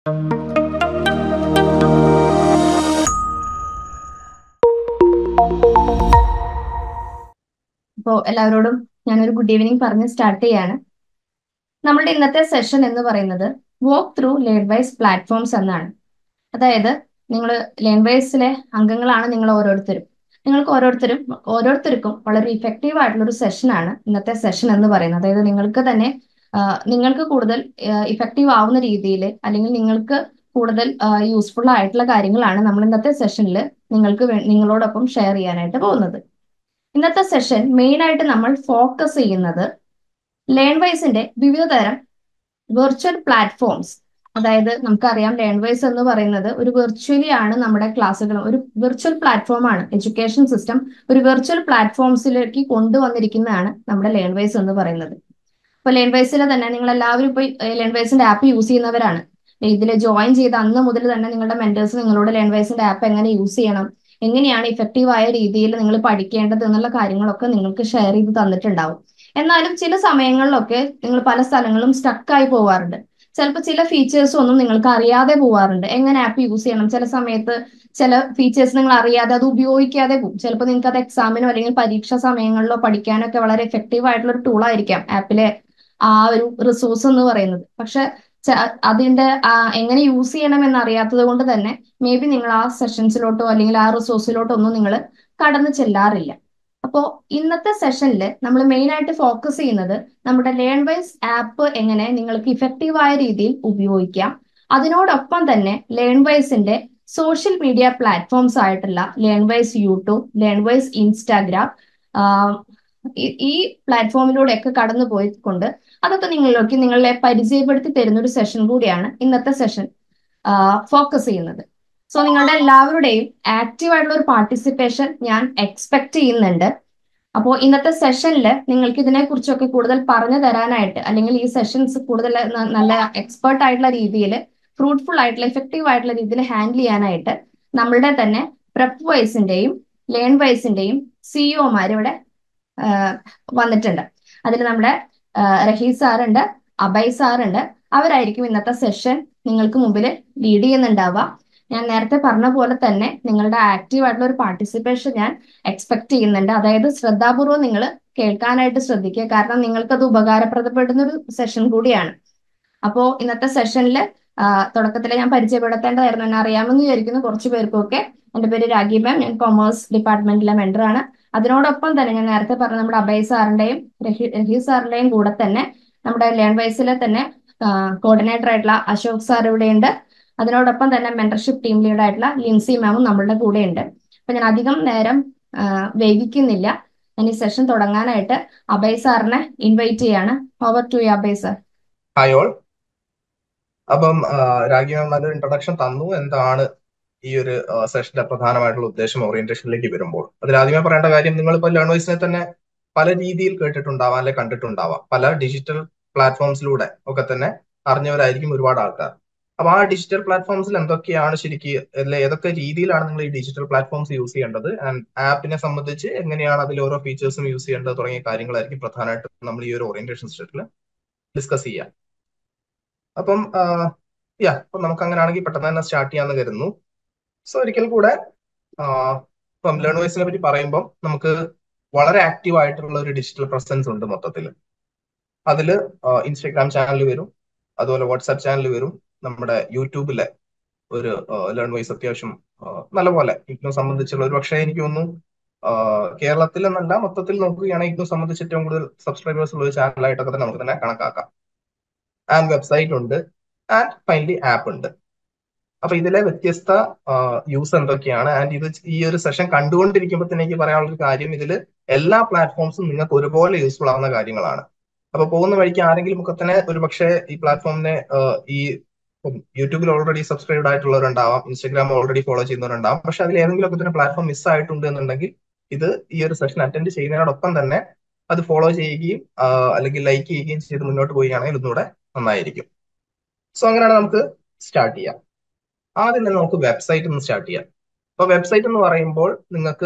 അപ്പോൾ എല്ലാവരോടും ഞാനൊരു ഗുഡ് ഈവനിങ് പറഞ്ഞ് സ്റ്റാർട്ട് ചെയ്യാണ് നമ്മളുടെ ഇന്നത്തെ സെഷൻ എന്ന് പറയുന്നത് വോക്ക് ത്രൂ ലേൺവൈസ് പ്ലാറ്റ്ഫോംസ് എന്നാണ് അതായത് നിങ്ങൾ ലേൺവൈസിലെ അംഗങ്ങളാണ് നിങ്ങൾ ഓരോരുത്തരും നിങ്ങൾക്ക് ഓരോരുത്തരും ഓരോരുത്തർക്കും വളരെ ഇഫക്റ്റീവ് ആയിട്ടുള്ള ഒരു സെഷനാണ് ഇന്നത്തെ സെഷൻ എന്ന് പറയുന്നത് അതായത് നിങ്ങൾക്ക് തന്നെ നിങ്ങൾക്ക് കൂടുതൽ ഇഫക്റ്റീവ് ആവുന്ന രീതിയിൽ അല്ലെങ്കിൽ നിങ്ങൾക്ക് കൂടുതൽ യൂസ്ഫുൾ ആയിട്ടുള്ള കാര്യങ്ങളാണ് നമ്മൾ ഇന്നത്തെ സെഷനിൽ നിങ്ങൾക്ക് നിങ്ങളോടൊപ്പം ഷെയർ ചെയ്യാനായിട്ട് പോകുന്നത് ഇന്നത്തെ സെഷൻ മെയിൻ ആയിട്ട് നമ്മൾ ഫോക്കസ് ചെയ്യുന്നത് ലേൺവൈസിന്റെ വിവിധ തരം വെർച്വൽ പ്ലാറ്റ്ഫോംസ് അതായത് നമുക്കറിയാം ലേൺവൈസ് എന്ന് പറയുന്നത് ഒരു വെർച്വലി ആണ് നമ്മുടെ ക്ലാസ്സുകൾ ഒരു വെർച്വൽ പ്ലാറ്റ്ഫോം ആണ് എഡ്യൂക്കേഷൻ സിസ്റ്റം ഒരു വെർച്വൽ പ്ലാറ്റ്ഫോംസിലേക്ക് കൊണ്ടുവന്നിരിക്കുന്നതാണ് നമ്മുടെ ലേൺവൈസ് എന്ന് പറയുന്നത് ഇപ്പൊ ലേൺവൈസിലെ തന്നെ നിങ്ങൾ എല്ലാവരും ഇപ്പൊ ലേൺവൈസിന്റെ ആപ്പ് യൂസ് ചെയ്യുന്നവരാണ് ഇതിൽ ജോയിൻ ചെയ്ത അന്ന് മുതൽ തന്നെ നിങ്ങളുടെ മെന്റേഴ്സ് നിങ്ങളോട് ലേൺവൈസിന്റെ ആപ്പ് എങ്ങനെ യൂസ് ചെയ്യണം എങ്ങനെയാണ് ഇഫക്റ്റീവ് ആയ രീതിയിൽ നിങ്ങൾ പഠിക്കേണ്ടത് എന്നുള്ള കാര്യങ്ങളൊക്കെ നിങ്ങൾക്ക് ഷെയർ ചെയ്ത് തന്നിട്ടുണ്ടാവും എന്നാലും ചില സമയങ്ങളിലൊക്കെ നിങ്ങൾ പല സ്ഥലങ്ങളും സ്റ്റക്കായി പോവാറുണ്ട് ചിലപ്പോൾ ചില ഫീച്ചേഴ്സ് ഒന്നും നിങ്ങൾക്ക് അറിയാതെ പോവാറുണ്ട് എങ്ങനെ ആപ്പ് യൂസ് ചെയ്യണം ചില സമയത്ത് ചില ഫീച്ചേഴ്സ് നിങ്ങൾ അറിയാതെ അത് ഉപയോഗിക്കാതെ പോകും ചിലപ്പോൾ നിങ്ങൾക്ക് അത് എക്സാമിനോ അല്ലെങ്കിൽ പരീക്ഷാ സമയങ്ങളിലോ പഠിക്കാനൊക്കെ വളരെ എഫക്റ്റീവ് ആയിട്ടുള്ള ഒരു ടൂൾ ആയിരിക്കാം ആപ്പിലെ ആ ഒരു റിസോഴ്സ് എന്ന് പറയുന്നത് പക്ഷെ അതിന്റെ എങ്ങനെ യൂസ് ചെയ്യണം എന്ന് അറിയാത്തത് കൊണ്ട് തന്നെ മേ ബി നിങ്ങൾ ആ സെഷൻസിലോട്ടോ അല്ലെങ്കിൽ ആ റിസോഴ്സിലോട്ടോ ഒന്നും നിങ്ങൾ കടന്നു ചെല്ലാറില്ല അപ്പോൾ ഇന്നത്തെ സെഷനിൽ നമ്മൾ മെയിൻ ആയിട്ട് ഫോക്കസ് ചെയ്യുന്നത് നമ്മുടെ ലേൺ വൈസ് ആപ്പ് എങ്ങനെ നിങ്ങൾക്ക് ഇഫക്റ്റീവ് ആയ രീതിയിൽ ഉപയോഗിക്കാം അതിനോടൊപ്പം തന്നെ ലേൺ വൈസിന്റെ സോഷ്യൽ മീഡിയ പ്ലാറ്റ്ഫോംസ് ആയിട്ടുള്ള Learnwise YouTube Learnwise Instagram ഈ പ്ലാറ്റ്ഫോമിലൂടെയൊക്കെ കടന്നു പോയിക്കൊണ്ട് അതൊക്കെ നിങ്ങളിലേക്ക് നിങ്ങളെ പരിചയപ്പെടുത്തി തരുന്ന ഒരു സെഷൻ കൂടിയാണ് ഇന്നത്തെ സെഷൻ ഫോക്കസ് ചെയ്യുന്നത് സോ നിങ്ങളുടെ എല്ലാവരുടെയും ആക്റ്റീവ് ആയിട്ടുള്ള ഒരു പാർട്ടിസിപ്പേഷൻ ഞാൻ എക്സ്പെക്ട് ചെയ്യുന്നുണ്ട് അപ്പോൾ ഇന്നത്തെ സെഷനിൽ നിങ്ങൾക്ക് ഇതിനെ കുറിച്ചൊക്കെ കൂടുതൽ പറഞ്ഞു തരാനായിട്ട് അല്ലെങ്കിൽ ഈ സെഷൻസ് കൂടുതൽ നല്ല എക്സ്പേർട്ട് ആയിട്ടുള്ള രീതിയിൽ ഫ്രൂട്ട്ഫുൾ ആയിട്ടുള്ള എഫക്റ്റീവ് ആയിട്ടുള്ള രീതിയിൽ ഹാൻഡിൽ ചെയ്യാനായിട്ട് നമ്മളുടെ തന്നെ പ്രെപ്പ് വൈസിന്റെയും ലേൺ വൈസിന്റെയും സിഇഒമാർ ഇവിടെ വന്നിട്ടുണ്ട് അതിൽ നമ്മുടെ റഹീസ് സാറുണ്ട് അബയ് സാറുണ്ട് അവരായിരിക്കും ഇന്നത്തെ സെഷൻ നിങ്ങൾക്ക് മുമ്പിൽ ലീഡ് ചെയ്യുന്നുണ്ടാവുക ഞാൻ നേരത്തെ പറഞ്ഞ പോലെ തന്നെ നിങ്ങളുടെ ആക്റ്റീവ് ആയിട്ടുള്ള ഒരു പാർട്ടിസിപ്പേഷൻ ഞാൻ എക്സ്പെക്ട് ചെയ്യുന്നുണ്ട് അതായത് ശ്രദ്ധാപൂർവ്വം നിങ്ങൾ കേൾക്കാനായിട്ട് ശ്രദ്ധിക്കുക കാരണം നിങ്ങൾക്ക് അത് ഉപകാരപ്രദപ്പെടുന്ന ഒരു സെഷൻ കൂടിയാണ് അപ്പോൾ ഇന്നത്തെ സെഷനിൽ തുടക്കത്തിൽ ഞാൻ പരിചയപ്പെടുത്തേണ്ടതായിരുന്നു എന്നെ അറിയാമെന്ന് വിചാരിക്കുന്നു കുറച്ച് പേർക്കൊക്കെ എൻ്റെ പേര് രാഗി മാം ഞാൻ കൊമേഴ്സ് ഡിപ്പാർട്ട്മെന്റിലെ മെൻറ്ററാണ് അതിനോടൊപ്പം തന്നെ ഞാൻ നേരത്തെ പറഞ്ഞ നമ്മുടെ അഭയ് സാറിന്റെയും രഹീസ് സാറിന്റെയും കൂടെ തന്നെ നമ്മുടെ ലേൺ വൈസിലെ തന്നെ കോർഡിനേറ്റർ ആയിട്ടുള്ള അശോക് സാർ ഇവിടെയുണ്ട് അതിനോടൊപ്പം തന്നെ മെന്റർഷിപ്പ് ടീം ലീഡർ ആയിട്ടുള്ള ലിൻസി മാമും നമ്മളുടെ കൂടെ ഉണ്ട് അപ്പൊ ഞാൻ അധികം നേരം വൈകിക്കുന്നില്ല ഞാൻ ഈ സെഷൻ തുടങ്ങാനായിട്ട് അഭയ് സാറിനെ ഇൻവൈറ്റ് ചെയ്യാണ് over to Abhay sir hi all അപ്പം രാഗി മാം നല്ലൊരു ഇൻട്രൊഡക്ഷൻ തന്നു എന്താണ് ഈ ഒരു സെഷന്റെ പ്രധാനമായിട്ടുള്ള ഉദ്ദേശം ഓറിയന്റേഷനിലേക്ക് വരുമ്പോൾ അതിൽ ആദ്യമേ പറയേണ്ട കാര്യം നിങ്ങളിപ്പോൾ ലേൺവൈസിനെ തന്നെ പല രീതിയിൽ കേട്ടിട്ടുണ്ടാവാം അല്ലെ കണ്ടിട്ടുണ്ടാവാം പല ഡിജിറ്റൽ പ്ലാറ്റ്ഫോംസിലൂടെ ഒക്കെ തന്നെ അറിഞ്ഞവരായിരിക്കും ഒരുപാട് ആൾക്കാർ അപ്പൊ ആ ഡിജിറ്റൽ പ്ലാറ്റ്ഫോംസിൽ എന്തൊക്കെയാണ് ശരിക്ക് അല്ലെ ഏതൊക്കെ രീതിയിലാണ് നിങ്ങൾ ഈ ഡിജിറ്റൽ പ്ലാറ്റ്ഫോംസ് യൂസ് ചെയ്യേണ്ടത് ആൻഡ് ആപ്പിനെ സംബന്ധിച്ച് എങ്ങനെയാണ് അതിൽ ഓരോ ഫീച്ചേഴ്സും യൂസ് ചെയ്യേണ്ടത് തുടങ്ങിയ കാര്യങ്ങളായിരിക്കും പ്രധാനമായിട്ടും നമ്മൾ ഈ ഒരു ഓറിയന്റേഷൻ സെഷനിൽ ഡിസ്കസ് ചെയ്യാം അപ്പം യാ അപ്പൊ നമുക്ക് അങ്ങനെ ആണെങ്കിൽ പെട്ടെന്ന് തന്നെ സ്റ്റാർട്ട് ചെയ്യാന്ന് കരുതുന്നു സോ ഒരിക്കൽ കൂടെ ഇപ്പം ലേൺവൈസിനെ പറ്റി പറയുമ്പോൾ നമുക്ക് വളരെ ആക്റ്റീവ് ആയിട്ടുള്ള ഒരു ഡിജിറ്റൽ പ്രസൻസ് ഉണ്ട് മൊത്തത്തിൽ അതിൽ ഇൻസ്റ്റാഗ്രാം ചാനൽ വരും അതുപോലെ വാട്സാപ്പ് ചാനൽ വരും നമ്മുടെ യൂട്യൂബിലെ ഒരു ലേൺ വൈസ് അത്യാവശ്യം നല്ലപോലെ ഇഗ്നോ സംബന്ധിച്ചുള്ള ഒരു പക്ഷേ എനിക്ക് തോന്നുന്നു കേരളത്തിൽ എന്നല്ല മൊത്തത്തിൽ നോക്കുകയാണെങ്കിൽ ഇഗ്നോ സംബന്ധിച്ച് ഏറ്റവും കൂടുതൽ സബ്സ്ക്രൈബേഴ്സ് ഉള്ള ഒരു ചാനലായിട്ടൊക്കെ തന്നെ നമുക്ക് തന്നെ കണക്കാക്കാം ആൻഡ് വെബ്സൈറ്റ് ഉണ്ട് ആൻഡ് ഫൈനലി ആപ്പ് ഉണ്ട് അപ്പൊ ഇതിലെ വ്യത്യസ്ത യൂസ് എന്തൊക്കെയാണ് ആൻഡ് ഇത് ഈ ഒരു സെഷൻ കണ്ടുകൊണ്ടിരിക്കുമ്പോൾ തന്നെ എനിക്ക് പറയാനുള്ള ഒരു കാര്യം ഇതിൽ എല്ലാ പ്ലാറ്റ്ഫോംസും നിങ്ങൾക്ക് ഒരുപോലെ യൂസ്ഫുൾ ആവുന്ന കാര്യങ്ങളാണ് അപ്പൊ പോകുന്ന വഴിക്ക് ആരെങ്കിലും ഒക്കെ തന്നെ ഒരു പക്ഷേ ഈ പ്ലാറ്റ്ഫോമിനെ ഈ യൂട്യൂബിൽ ഓൾറെഡി സബ്സ്ക്രൈബ്ഡ് ആയിട്ടുള്ളവരുണ്ടാവാം ഇൻസ്റ്റാഗ്രാം ഓൾറെഡി ഫോളോ ചെയ്യുന്നവരുണ്ടാവാം പക്ഷെ അതിൽ ഏതെങ്കിലും ഒക്കെ തന്നെ പ്ലാറ്റ്ഫോം മിസ് ആയിട്ടുണ്ട് എന്നുണ്ടെങ്കിൽ ഇത് ഈ ഒരു സെഷൻ അറ്റൻഡ് ചെയ്യുന്നതിനോടൊപ്പം തന്നെ അത് ഫോളോ ചെയ്യുകയും അല്ലെങ്കിൽ ലൈക്ക് ചെയ്യുകയും ചെയ്ത് മുന്നോട്ട് പോവുകയാണെങ്കിൽ ഒന്നുകൂടെ നന്നായിരിക്കും സോ അങ്ങനെയാണ് നമുക്ക് സ്റ്റാർട്ട് ചെയ്യാം ആദ്യം തന്നെ നമുക്ക് വെബ്സൈറ്റ് ഒന്ന് സ്റ്റാർട്ട് ചെയ്യാം അപ്പൊ വെബ്സൈറ്റ് എന്ന് പറയുമ്പോൾ നിങ്ങൾക്ക്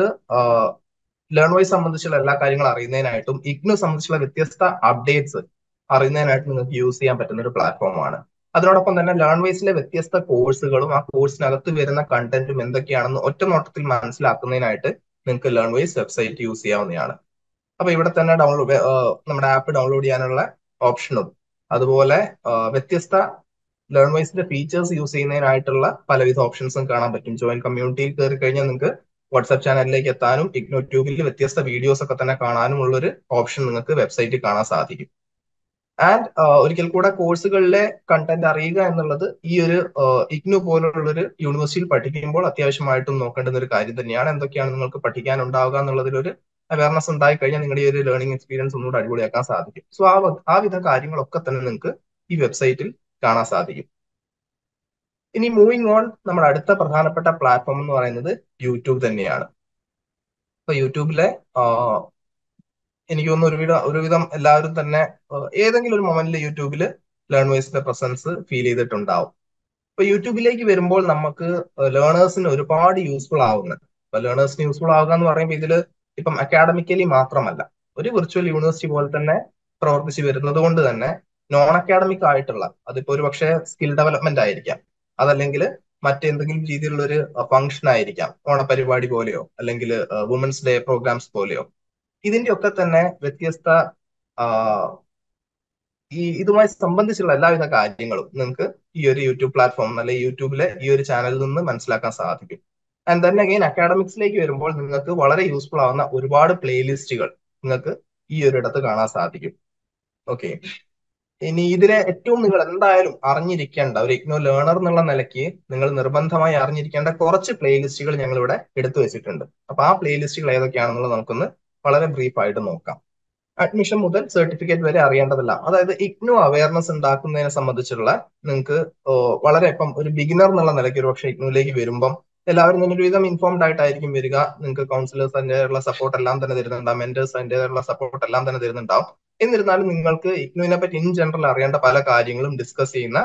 ലേൺ വൈസ് സംബന്ധിച്ചുള്ള എല്ലാ കാര്യങ്ങളും അറിയുന്നതിനായിട്ടും ഇഗ്നോ സംബന്ധിച്ചുള്ള വ്യത്യസ്ത അപ്ഡേറ്റ്സ് അറിയുന്നതിനായിട്ട് നിങ്ങൾക്ക് യൂസ് ചെയ്യാൻ പറ്റുന്ന ഒരു പ്ലാറ്റ്ഫോമാണ് അതിനോടൊപ്പം തന്നെ ലേൺ വൈസിലെ വ്യത്യസ്ത കോഴ്സുകളും ആ കോഴ്സിനകത്ത് വരുന്ന കണ്ടന്റും എന്തൊക്കെയാണെന്ന് ഒറ്റ നോട്ടത്തിൽ മനസ്സിലാക്കുന്നതിനായിട്ട് നിങ്ങൾക്ക് ലേൺ വൈസ് വെബ്സൈറ്റ് യൂസ് ചെയ്യാവുന്നതാണ് അപ്പൊ ഇവിടെ തന്നെ ഡൗൺലോഡ് നമ്മുടെ ആപ്പ് ഡൗൺലോഡ് ചെയ്യാനുള്ള ഓപ്ഷനും അതുപോലെ വ്യത്യസ്ത ലേൺ വൈസിന്റെ ഫീച്ചേഴ്സ് യൂസ് ചെയ്യുന്നതിനായിട്ടുള്ള പലവിധ ഓപ്ഷൻസും കാണാൻ പറ്റും ജോയിൻ കമ്മ്യൂണിറ്റിയിൽ കയറി കഴിഞ്ഞാൽ നിങ്ങൾക്ക് വാട്സ്ആപ്പ് ചാനലിലേക്ക് എത്താനും ഇഗ്നോ ട്യൂബിൽ വ്യത്യസ്ത വീഡിയോസ് ഒക്കെ തന്നെ കാണാനും ഉള്ളൊരു ഓപ്ഷൻ നിങ്ങൾക്ക് വെബ്സൈറ്റിൽ കാണാൻ സാധിക്കും ആൻഡ് ഒരിക്കൽ കൂടെ കോഴ്സുകളിലെ കണ്ടന്റ് അറിയുക എന്നുള്ളത് ഈ ഒരു ഇഗ്നു പോലുള്ളൊരു യൂണിവേഴ്സിറ്റിയിൽ പഠിക്കുമ്പോൾ അത്യാവശ്യമായിട്ടും നോക്കേണ്ടുന്ന ഒരു കാര്യം തന്നെയാണ് എന്തൊക്കെയാണ് നിങ്ങൾക്ക് പഠിക്കാൻ ഉണ്ടാവുക എന്നുള്ളതിലൊരു അവയർനെസ് ഉണ്ടായി കഴിഞ്ഞാൽ നിങ്ങളുടെ ഈ ഒരു ലേണിംഗ് എക്സ്പീരിയൻസ് ഒന്നുകൂടെ അടിപൊളിയാക്കാൻ സാധിക്കും സോ ആ ആ വിധ കാര്യങ്ങളൊക്കെ തന്നെ നിങ്ങൾക്ക് ഈ വെബ്സൈറ്റിൽ കാണാൻ സാധിക്കും ഇനി മൂവിങ് ഓൺ നമ്മുടെ അടുത്ത പ്രധാനപ്പെട്ട പ്ലാറ്റ്ഫോം എന്ന് പറയുന്നത് യൂട്യൂബ് തന്നെയാണ് അപ്പൊ യൂട്യൂബിലെ എനിക്ക് തോന്നുന്നു ഒരുവിധം ഒരുവിധം എല്ലാവരും തന്നെ ഏതെങ്കിലും ഒരു മൊമെന്റിൽ യൂട്യൂബിൽ ലേൺ വൈസിന്റെ പ്രസൻസ് ഫീൽ ചെയ്തിട്ടുണ്ടാവും അപ്പൊ യൂട്യൂബിലേക്ക് വരുമ്പോൾ നമുക്ക് ലേണേഴ്സിന് ഒരുപാട് യൂസ്ഫുൾ ആവുന്നത് അപ്പൊ ലേണേഴ്സിന് യൂസ്ഫുൾ ആവുക എന്ന് പറയുമ്പോൾ ഇതിൽ ഇപ്പം അക്കാഡമിക്കലി മാത്രമല്ല ഒരു വിർച്വൽ യൂണിവേഴ്സിറ്റി പോലെ തന്നെ പ്രവർത്തിച്ച് വരുന്നത് കൊണ്ട് തന്നെ നോൺ അക്കാഡമിക് ആയിട്ടുള്ള അതിപ്പോ ഒരു പക്ഷേ സ്കിൽ ഡെവലപ്മെന്റ് ആയിരിക്കാം അതല്ലെങ്കിൽ മറ്റെന്തെങ്കിലും രീതിയിലുള്ള ഒരു ഫംഗ്ഷൻ ആയിരിക്കാം ഓണപരിപാടി പോലെയോ അല്ലെങ്കിൽ വുമൻസ് ഡേ പ്രോഗ്രാംസ് പോലെയോ ഇതിന്റെ ഒക്കെ തന്നെ വ്യത്യസ്ത ഈ ഇതുമായി സംബന്ധിച്ചുള്ള എല്ലാവിധ കാര്യങ്ങളും നിങ്ങൾക്ക് ഈ ഒരു യൂട്യൂബ് പ്ലാറ്റ്ഫോം അല്ലെങ്കിൽ യൂട്യൂബിലെ ഈ ഒരു ചാനലിൽ നിന്ന് മനസ്സിലാക്കാൻ സാധിക്കും ആൻഡ് തന്നെ അഗൈൻ അക്കാഡമിക്സിലേക്ക് വരുമ്പോൾ നിങ്ങൾക്ക് വളരെ യൂസ്ഫുൾ ആവുന്ന ഒരുപാട് പ്ലേലിസ്റ്റുകൾ നിങ്ങൾക്ക് ഈ ഒരു ഇടത്ത് കാണാൻ സാധിക്കും ഓക്കെ ഇനി ഇതിലെ ഏറ്റവും നിങ്ങൾ എന്തായാലും അറിഞ്ഞിരിക്കേണ്ട ഒരു ഇഗ്നോ ലേണർ എന്നുള്ള നിലയ്ക്ക് നിങ്ങൾ നിർബന്ധമായി അറിഞ്ഞിരിക്കേണ്ട കുറച്ച് പ്ലേലിസ്റ്റുകൾ ഞങ്ങൾ ഇവിടെ എടുത്തു വെച്ചിട്ടുണ്ട് അപ്പൊ ആ പ്ലേലിസ്റ്റുകൾ ഏതൊക്കെയാണെന്നുള്ളത് നമുക്കൊന്ന് വളരെ ബ്രീഫ് ആയിട്ട് നോക്കാം അഡ്മിഷൻ മുതൽ സർട്ടിഫിക്കറ്റ് വരെ അറിയേണ്ടതല്ല അതായത് ഇഗ്നോ അവയർനെസ് ഉണ്ടാക്കുന്നതിനെ സംബന്ധിച്ചുള്ള നിങ്ങൾക്ക് വളരെ ഇപ്പം ഒരു ബിഗിനർ എന്നുള്ള നിലയ്ക്ക് ഒരു പക്ഷേ ഇഗ്നോയിലേക്ക് വരുമ്പം എല്ലാവരും തന്നെ ഒരുവിധം ഇൻഫോംഡ് ആയിട്ടായിരിക്കും വരിക നിങ്ങൾക്ക് കൗൺസിലേഴ്സ് അതിൻ്റെതായുള്ള സപ്പോർട്ട് എല്ലാം തന്നെ തരുന്നുണ്ടാവും മെന്റേഴ്സ് അതിൻ്റെതായുള്ള സപ്പോർട്ട് എല്ലാം തന്നെ തരുന്നുണ്ടാവും എന്നിരുന്നാലും നിങ്ങൾക്ക് ഇഗ്നുവിനെ പറ്റി ഇൻ ജനറൽ അറിയേണ്ട പല കാര്യങ്ങളും ഡിസ്കസ് ചെയ്യുന്ന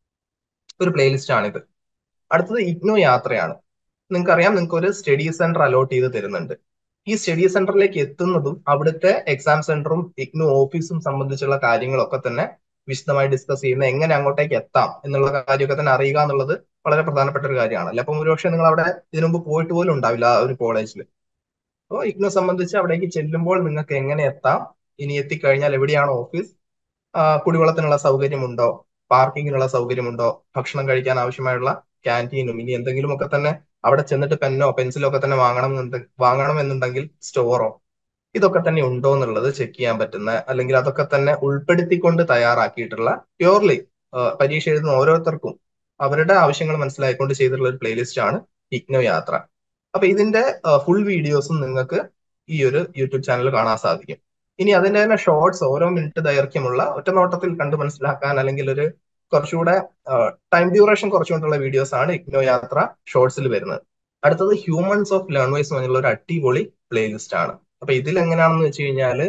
ഒരു പ്ലേലിസ്റ്റ് ആണിത് അടുത്തത് ഇഗ്നോ യാത്രയാണ് നിങ്ങൾക്കറിയാം നിങ്ങൾക്ക് ഒരു സ്റ്റഡി സെന്റർ അലോട്ട് ചെയ്ത് തരുന്നുണ്ട് ഈ സ്റ്റഡി സെന്ററിലേക്ക് എത്തുന്നതും അവിടുത്തെ എക്സാം സെന്ററും ഇഗ്നു ഓഫീസും സംബന്ധിച്ചുള്ള കാര്യങ്ങളൊക്കെ തന്നെ വിശദമായി ഡിസ്കസ് ചെയ്യുന്ന എങ്ങനെ അങ്ങോട്ടേക്ക് എത്താം എന്നുള്ള കാര്യമൊക്കെ തന്നെ അറിയുക എന്നുള്ളത് വളരെ പ്രധാനപ്പെട്ട ഒരു കാര്യമാണ് അല്ലെ അപ്പം ഒരുപക്ഷെ നിങ്ങൾ അവിടെ ഇതിനു മുമ്പ് പോയിട്ട് പോലും ഉണ്ടാവില്ല ആ ഒരു കോളേജിൽ അപ്പോൾ ഇഗ്നോ സംബന്ധിച്ച് അവിടേക്ക് ചെല്ലുമ്പോൾ നിങ്ങൾക്ക് എങ്ങനെ എത്താം ഇനി എത്തിക്കഴിഞ്ഞാൽ എവിടെയാണ് ഓഫീസ് കുടിവെള്ളത്തിനുള്ള സൗകര്യമുണ്ടോ പാർക്കിങ്ങിനുള്ള സൗകര്യമുണ്ടോ ഭക്ഷണം കഴിക്കാൻ ആവശ്യമായുള്ള ക്യാൻറ്റീനും ഇനി എന്തെങ്കിലുമൊക്കെ തന്നെ അവിടെ ചെന്നിട്ട് പെന്നോ പെൻസിലോ ഒക്കെ തന്നെ വാങ്ങണം വാങ്ങണം എന്നുണ്ടെങ്കിൽ സ്റ്റോറോ ഇതൊക്കെ തന്നെ ഉണ്ടോ എന്നുള്ളത് ചെക്ക് ചെയ്യാൻ പറ്റുന്ന അല്ലെങ്കിൽ അതൊക്കെ തന്നെ ഉൾപ്പെടുത്തിക്കൊണ്ട് തയ്യാറാക്കിയിട്ടുള്ള പ്യോർലി പരീക്ഷ എഴുതുന്ന ഓരോരുത്തർക്കും അവരുടെ ആവശ്യങ്ങൾ മനസ്സിലായിക്കൊണ്ട് ചെയ്തിട്ടുള്ള ഒരു പ്ലേലിസ്റ്റ് ആണ് ഇഗ്നോ യാത്ര അപ്പൊ ഇതിന്റെ ഫുൾ വീഡിയോസും നിങ്ങൾക്ക് ഈ ഒരു യൂട്യൂബ് ചാനൽ കാണാൻ സാധിക്കും ഇനി അതിന്റെ തന്നെ ഷോർട്സ് ഓരോ മിനിറ്റ് ദൈർഘ്യമുള്ള ഒറ്റ നോട്ടത്തിൽ കണ്ട് മനസ്സിലാക്കാൻ അല്ലെങ്കിൽ ഒരു കുറച്ചുകൂടെ ടൈം ഡ്യൂറേഷൻ കുറച്ചുകൊണ്ടുള്ള വീഡിയോസ് ആണ് ഇഗ്നോ യാത്ര ഷോർട്സിൽ വരുന്നത് അടുത്തത് ഹ്യൂമൻസ് ഓഫ് ലേൺ വൈസ് എന്നുള്ള ഒരു അടിപൊളി പ്ലേലിസ്റ്റ് ആണ് അപ്പൊ ഇതിൽ എങ്ങനെയാണെന്ന് വെച്ച് കഴിഞ്ഞാല്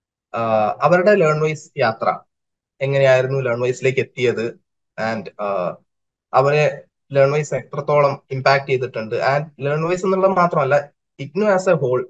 അവരുടെ ലേൺ വൈസ് യാത്ര എങ്ങനെയായിരുന്നു ലേൺ വൈസിലേക്ക് എത്തിയത് ആൻഡ് അവരെ ലേൺ വൈസ് എത്രത്തോളം ഇമ്പാക്ട് ചെയ്തിട്ടുണ്ട് ആൻഡ് ലേൺ വൈസ് എന്നുള്ളത് മാത്രമല്ല ഇഗ്നോ ആസ് എ ഹോൾ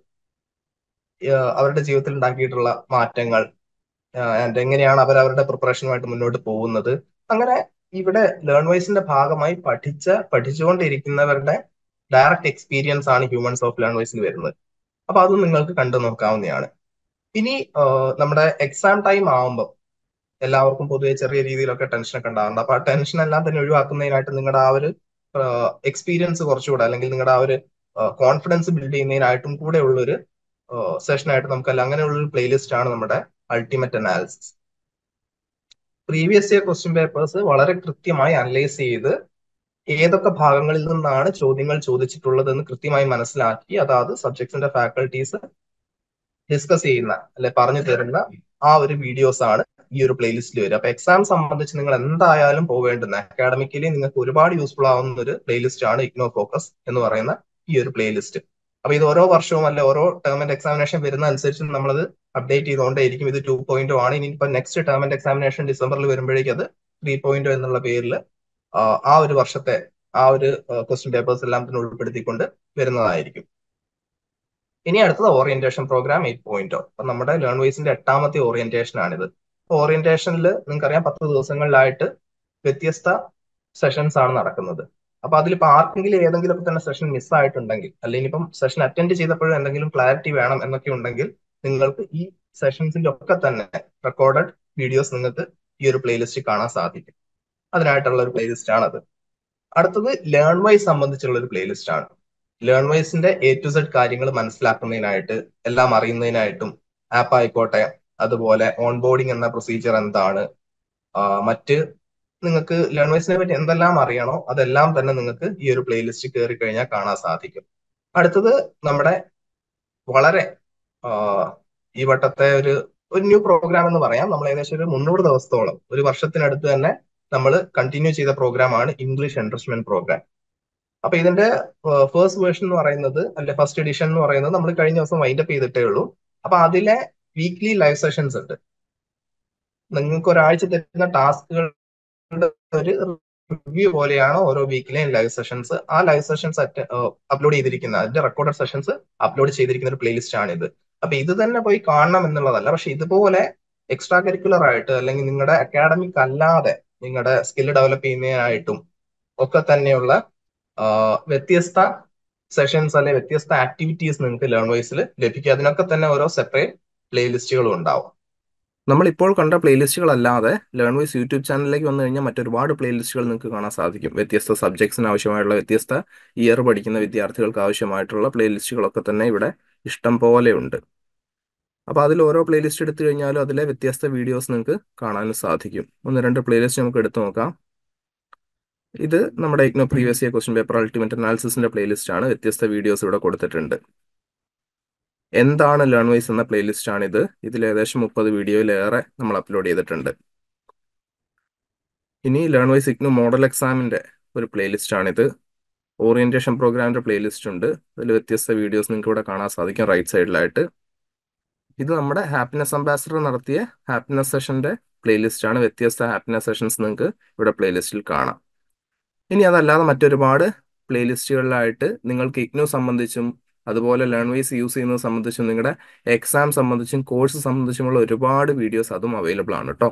അവരുടെ ജീവിതത്തിൽ ഉണ്ടാക്കിയിട്ടുള്ള മാറ്റങ്ങൾ ആൻഡ് എങ്ങനെയാണ് അവർ അവരുടെ പ്രിപ്പറേഷനുമായിട്ട് മുന്നോട്ട് പോകുന്നത് അങ്ങനെ ഇവിടെ ലേൺ വൈസിന്റെ ഭാഗമായി പഠിച്ച പഠിച്ചുകൊണ്ടിരിക്കുന്നവരുടെ ഡയറക്റ്റ് എക്സ്പീരിയൻസ് ആണ് ഹ്യൂമൻസ് ഓഫ് ലേൺ വൈസിൽ വരുന്നത് അപ്പൊ അത് നിങ്ങൾക്ക് കണ്ടു നോക്കാവുന്നതാണ് ഇനി നമ്മുടെ എക്സാം ടൈം ആവുമ്പോൾ എല്ലാവർക്കും പൊതുവെ ചെറിയ രീതിയിലൊക്കെ ടെൻഷൻ ഒക്കെ ഉണ്ടാവുന്നുണ്ട് അപ്പൊ ആ ടെൻഷൻ എല്ലാം തന്നെ ഒഴിവാക്കുന്നതിനായിട്ട് നിങ്ങളുടെ ആ ഒരു എക്സ്പീരിയൻസ് കുറച്ചുകൂടെ അല്ലെങ്കിൽ നിങ്ങളുടെ ആ ഒരു കോൺഫിഡൻസ് ബിൽഡ് ചെയ്യുന്നതിനായിട്ടും കൂടെ ഉള്ളൊരു സെഷനായിട്ട് നമുക്കല്ല അങ്ങനെയുള്ള ഒരു പ്ലേലിസ്റ്റ് ആണ് നമ്മുടെ ultimate analysis previous year question papers വളരെ കൃത്യമായി അനലൈസ് ചെയ്ത് ഏതൊക്കെ ഭാഗങ്ങളിൽ നിന്നാണ് ചോദ്യങ്ങൾ ചോദിച്ചിട്ടുള്ളത് എന്ന് കൃത്യമായി മനസ്സിലാക്കി അതാത് സബ്ജക്ട്സിന്റെ ഫാക്കൽറ്റീസ് ഡിസ്കസ് ചെയ്യുന്ന അല്ലെ പറഞ്ഞു തരുന്ന ആ ഒരു വീഡിയോസ് ആണ് ഈ ഒരു പ്ലേലിസ്റ്റിൽ വരിക അപ്പൊ എക്സാം സംബന്ധിച്ച് നിങ്ങൾ എന്തായാലും പോവേണ്ടുന്ന അക്കാഡമിക്കലി നിങ്ങൾക്ക് ഒരുപാട് യൂസ്ഫുൾ ആവുന്ന ഒരു പ്ലേലിസ്റ്റ് ആണ് ഇഗ്നോ ഫോക്കസ് എന്ന് പറയുന്ന ഈ ഒരു പ്ലേലിസ്റ്റ് അപ്പൊ ഇത് ഓരോ വർഷവും അല്ലെ ഓരോ ടേം ആൻഡ് എക്സാമിനേഷൻ വരുന്ന അനുസരിച്ച് നമ്മളത് അപ്ഡേറ്റ് ചെയ്തുകൊണ്ടേയിരിക്കും ഇത് ടു പോയിന്റോ ആണ് ഇനി ഇപ്പൊ നെക്സ്റ്റ് ടേം ആൻഡ് എക്സാമിനേഷൻ ഡിസംബറിൽ വരുമ്പോഴേക്കും അത് ത്രീ പോയിന്റോ എന്നുള്ള പേരിൽ ആ ഒരു വർഷത്തെ ആ ഒരു ക്വസ്റ്റ്യൻ പേപ്പേഴ്സ് എല്ലാം തന്നെ ഉൾപ്പെടുത്തിക്കൊണ്ട് വരുന്നതായിരിക്കും ഇനി അടുത്തത് ഓറിയന്റേഷൻ പ്രോഗ്രാം എയ്റ്റ് പോയിന്റോ അപ്പൊ നമ്മുടെ ലേൺ വൈസിന്റെ എട്ടാമത്തെ ഓറിയന്റേഷൻ ആണിത് ഓറിയന്റേഷനിൽ നിങ്ങൾക്കറിയാം പത്ത് ദിവസങ്ങളിലായിട്ട് വ്യത്യസ്ത സെഷൻസ് ആണ് നടക്കുന്നത് അപ്പൊ അതിലിപ്പോ ആർക്കെങ്കിലും ഏതെങ്കിലും തന്നെ സെഷൻ മിസ്സായിട്ടുണ്ടെങ്കിൽ അല്ലെങ്കിൽ ഇപ്പം സെഷൻ അറ്റൻഡ് ചെയ്തപ്പോഴും എന്തെങ്കിലും ക്ലാരിറ്റി വേണം എന്നൊക്കെ ഉണ്ടെങ്കിൽ നിങ്ങൾക്ക് ഈ സെഷൻസിന്റെ ഒക്കെ തന്നെ റെക്കോർഡഡ് വീഡിയോസ് നിങ്ങൾക്ക് ഈ ഒരു പ്ലേലിസ്റ്റ് കാണാൻ സാധിക്കും അതിനായിട്ടുള്ള ഒരു പ്ലേലിസ്റ്റ് ആണത് അടുത്തത് ലേൺ വൈസ് സംബന്ധിച്ചുള്ള ഒരു പ്ലേലിസ്റ്റ് ആണ് ലേൺ വൈസിന്റെ എ ടു സെഡ് കാര്യങ്ങൾ മനസ്സിലാക്കുന്നതിനായിട്ട് എല്ലാം അറിയുന്നതിനായിട്ടും ആപ്പ് ആയിക്കോട്ടെ അതുപോലെ ഓൺ ബോർഡിംഗ് എന്ന പ്രൊസീജിയർ എന്താണ് മറ്റ് നിങ്ങൾക്ക് ലേൺ വൈസിനെ പറ്റി എന്തെല്ലാം അറിയണോ അതെല്ലാം തന്നെ നിങ്ങൾക്ക് ഈ ഒരു പ്ലേലിസ്റ്റ് കയറി കഴിഞ്ഞാൽ കാണാൻ സാധിക്കും അടുത്തത് നമ്മുടെ വളരെ ഈ വട്ടത്തെ ഒരു ഒരു ന്യൂ പ്രോഗ്രാം എന്ന് പറയാം നമ്മൾ ഏകദേശം ഒരു മുന്നൂറ് ദിവസത്തോളം ഒരു വർഷത്തിനടുത്ത് തന്നെ നമ്മൾ കണ്ടിന്യൂ ചെയ്ത പ്രോഗ്രാമാണ് ഇംഗ്ലീഷ് എൻട്രസ്മെന്റ് പ്രോഗ്രാം അപ്പൊ ഇതിന്റെ ഫസ്റ്റ് വേർഷൻ എന്ന് പറയുന്നത് അല്ലെ ഫസ്റ്റ് എഡിഷൻ എന്ന് പറയുന്നത് നമ്മൾ കഴിഞ്ഞ ദിവസം വൈൻഡപ്പ് ചെയ്തിട്ടേ ഉള്ളൂ അപ്പൊ അതിലെ വീക്ക്ലി ലൈവ് സെഷൻസ് ഉണ്ട് നിങ്ങൾക്ക് ഒരാഴ്ച തരുന്ന ടാസ്കുകളുടെ ഒരു റിവ്യൂ പോലെയാണ് ഓരോ വീക്കിലെയും ലൈവ് സെഷൻസ് ആ ലൈവ് സെഷൻസ് അപ്ലോഡ് ചെയ്തിരിക്കുന്ന അതിന്റെ റെക്കോർഡഡ് സെഷൻസ് അപ്ലോഡ് ചെയ്തിരിക്കുന്ന ഒരു പ്ലേലിസ്റ്റ് ആണ് ഇത് അപ്പൊ ഇത് തന്നെ പോയി കാണണം എന്നുള്ളതല്ല പക്ഷെ ഇതുപോലെ എക്സ്ട്രാ കരിക്കുലർ ആയിട്ട് അല്ലെങ്കിൽ നിങ്ങളുടെ അക്കാഡമിക് അല്ലാതെ നിങ്ങളുടെ സ്കില്ല് ഡെവലപ്പ് ചെയ്യുന്നതിനായിട്ടും ഒക്കെ തന്നെയുള്ള വ്യത്യസ്ത സെഷൻസ് അല്ലെ വ്യത്യസ്ത ആക്ടിവിറ്റീസ് നിങ്ങൾക്ക് ലേൺ വൈസിൽ ലഭിക്കും അതിനൊക്കെ തന്നെ ഓരോ സെപ്പറേറ്റ് പ്ലേലിസ്റ്റുകളും ഉണ്ടാവും നമ്മൾ ഇപ്പോൾ കണ്ട പ്ലേലിസ്റ്റുകൾ അല്ലാതെ ലേൺ വൈസ് യൂട്യൂബ് ചാനലിലേക്ക് വന്നു കഴിഞ്ഞാൽ മറ്റൊരുപാട് പ്ലേലിസ്റ്റുകൾ നിങ്ങൾക്ക് കാണാൻ സാധിക്കും വ്യത്യസ്ത സബ്ജക്ട്സിന് ആവശ്യമായിട്ടുള്ള വ്യത്യസ്ത ഇയർ പഠിക്കുന്ന വിദ്യാർത്ഥികൾക്ക് ആവശ്യമായിട്ടുള്ള പ്ലേലിസ്റ്റുകളൊക്കെ തന്നെ ഇവിടെ ഇഷ്ടം പോലെ ഉണ്ട് അപ്പോൾ അതിൽ ഓരോ പ്ലേലിസ്റ്റ് എടുത്തു കഴിഞ്ഞാലും അതിലെ വ്യത്യസ്ത വീഡിയോസ് നിങ്ങൾക്ക് കാണാനും സാധിക്കും ഒന്ന് രണ്ട് പ്ലേലിസ്റ്റ് നമുക്ക് എടുത്തു നോക്കാം ഇത് നമ്മുടെ IGNOU previous year question paper ultimate അനാലിസിസിന്റെ പ്ലേലിസ്റ്റ് ആണ് വ്യത്യസ്ത വീഡിയോസ് ഇവിടെ കൊടുത്തിട്ടുണ്ട് എന്താണ് ലേൺ വൈസ് എന്ന പ്ലേലിസ്റ്റ് ആണിത് ഇതിൽ ഏകദേശം മുപ്പത് വീഡിയോയിലേറെ നമ്മൾ അപ്ലോഡ് ചെയ്തിട്ടുണ്ട് ഇനി ലേൺ വൈസ് ഇഗ്നോ മോഡൽ എക്സാമിന്റെ ഒരു പ്ലേലിസ്റ്റ് ആണിത് ഓറിയന്റേഷൻ പ്രോഗ്രാമിന്റെ പ്ലേലിസ്റ്റ് ഉണ്ട് അതിൽ വ്യത്യസ്ത വീഡിയോസ് നിങ്ങൾക്ക് ഇവിടെ കാണാൻ സാധിക്കും റൈറ്റ് സൈഡിലായിട്ട് ഇത് നമ്മുടെ ഹാപ്പിനെസ് അംബാസഡർ നടത്തിയ ഹാപ്പിനെസ് സെഷന്റെ പ്ലേലിസ്റ്റ് ആണ് വ്യത്യസ്ത ഹാപ്പിനെസ് സെഷൻസ് നിങ്ങൾക്ക് ഇവിടെ പ്ലേലിസ്റ്റിൽ കാണാം ഇനി അതല്ലാതെ മറ്റൊരുപാട് പ്ലേലിസ്റ്റുകളിലായിട്ട് നിങ്ങൾക്ക് ഇഗ്നോ സംബന്ധിച്ചും അതുപോലെ ലേൺ വൈസ് യൂസ് ചെയ്യുന്നത് സംബന്ധിച്ചും നിങ്ങളുടെ എക്സാം സംബന്ധിച്ചും കോഴ്സ് സംബന്ധിച്ചുമുള്ള ഒരുപാട് വീഡിയോസ് അതും അവൈലബിൾ ആണ് കേട്ടോ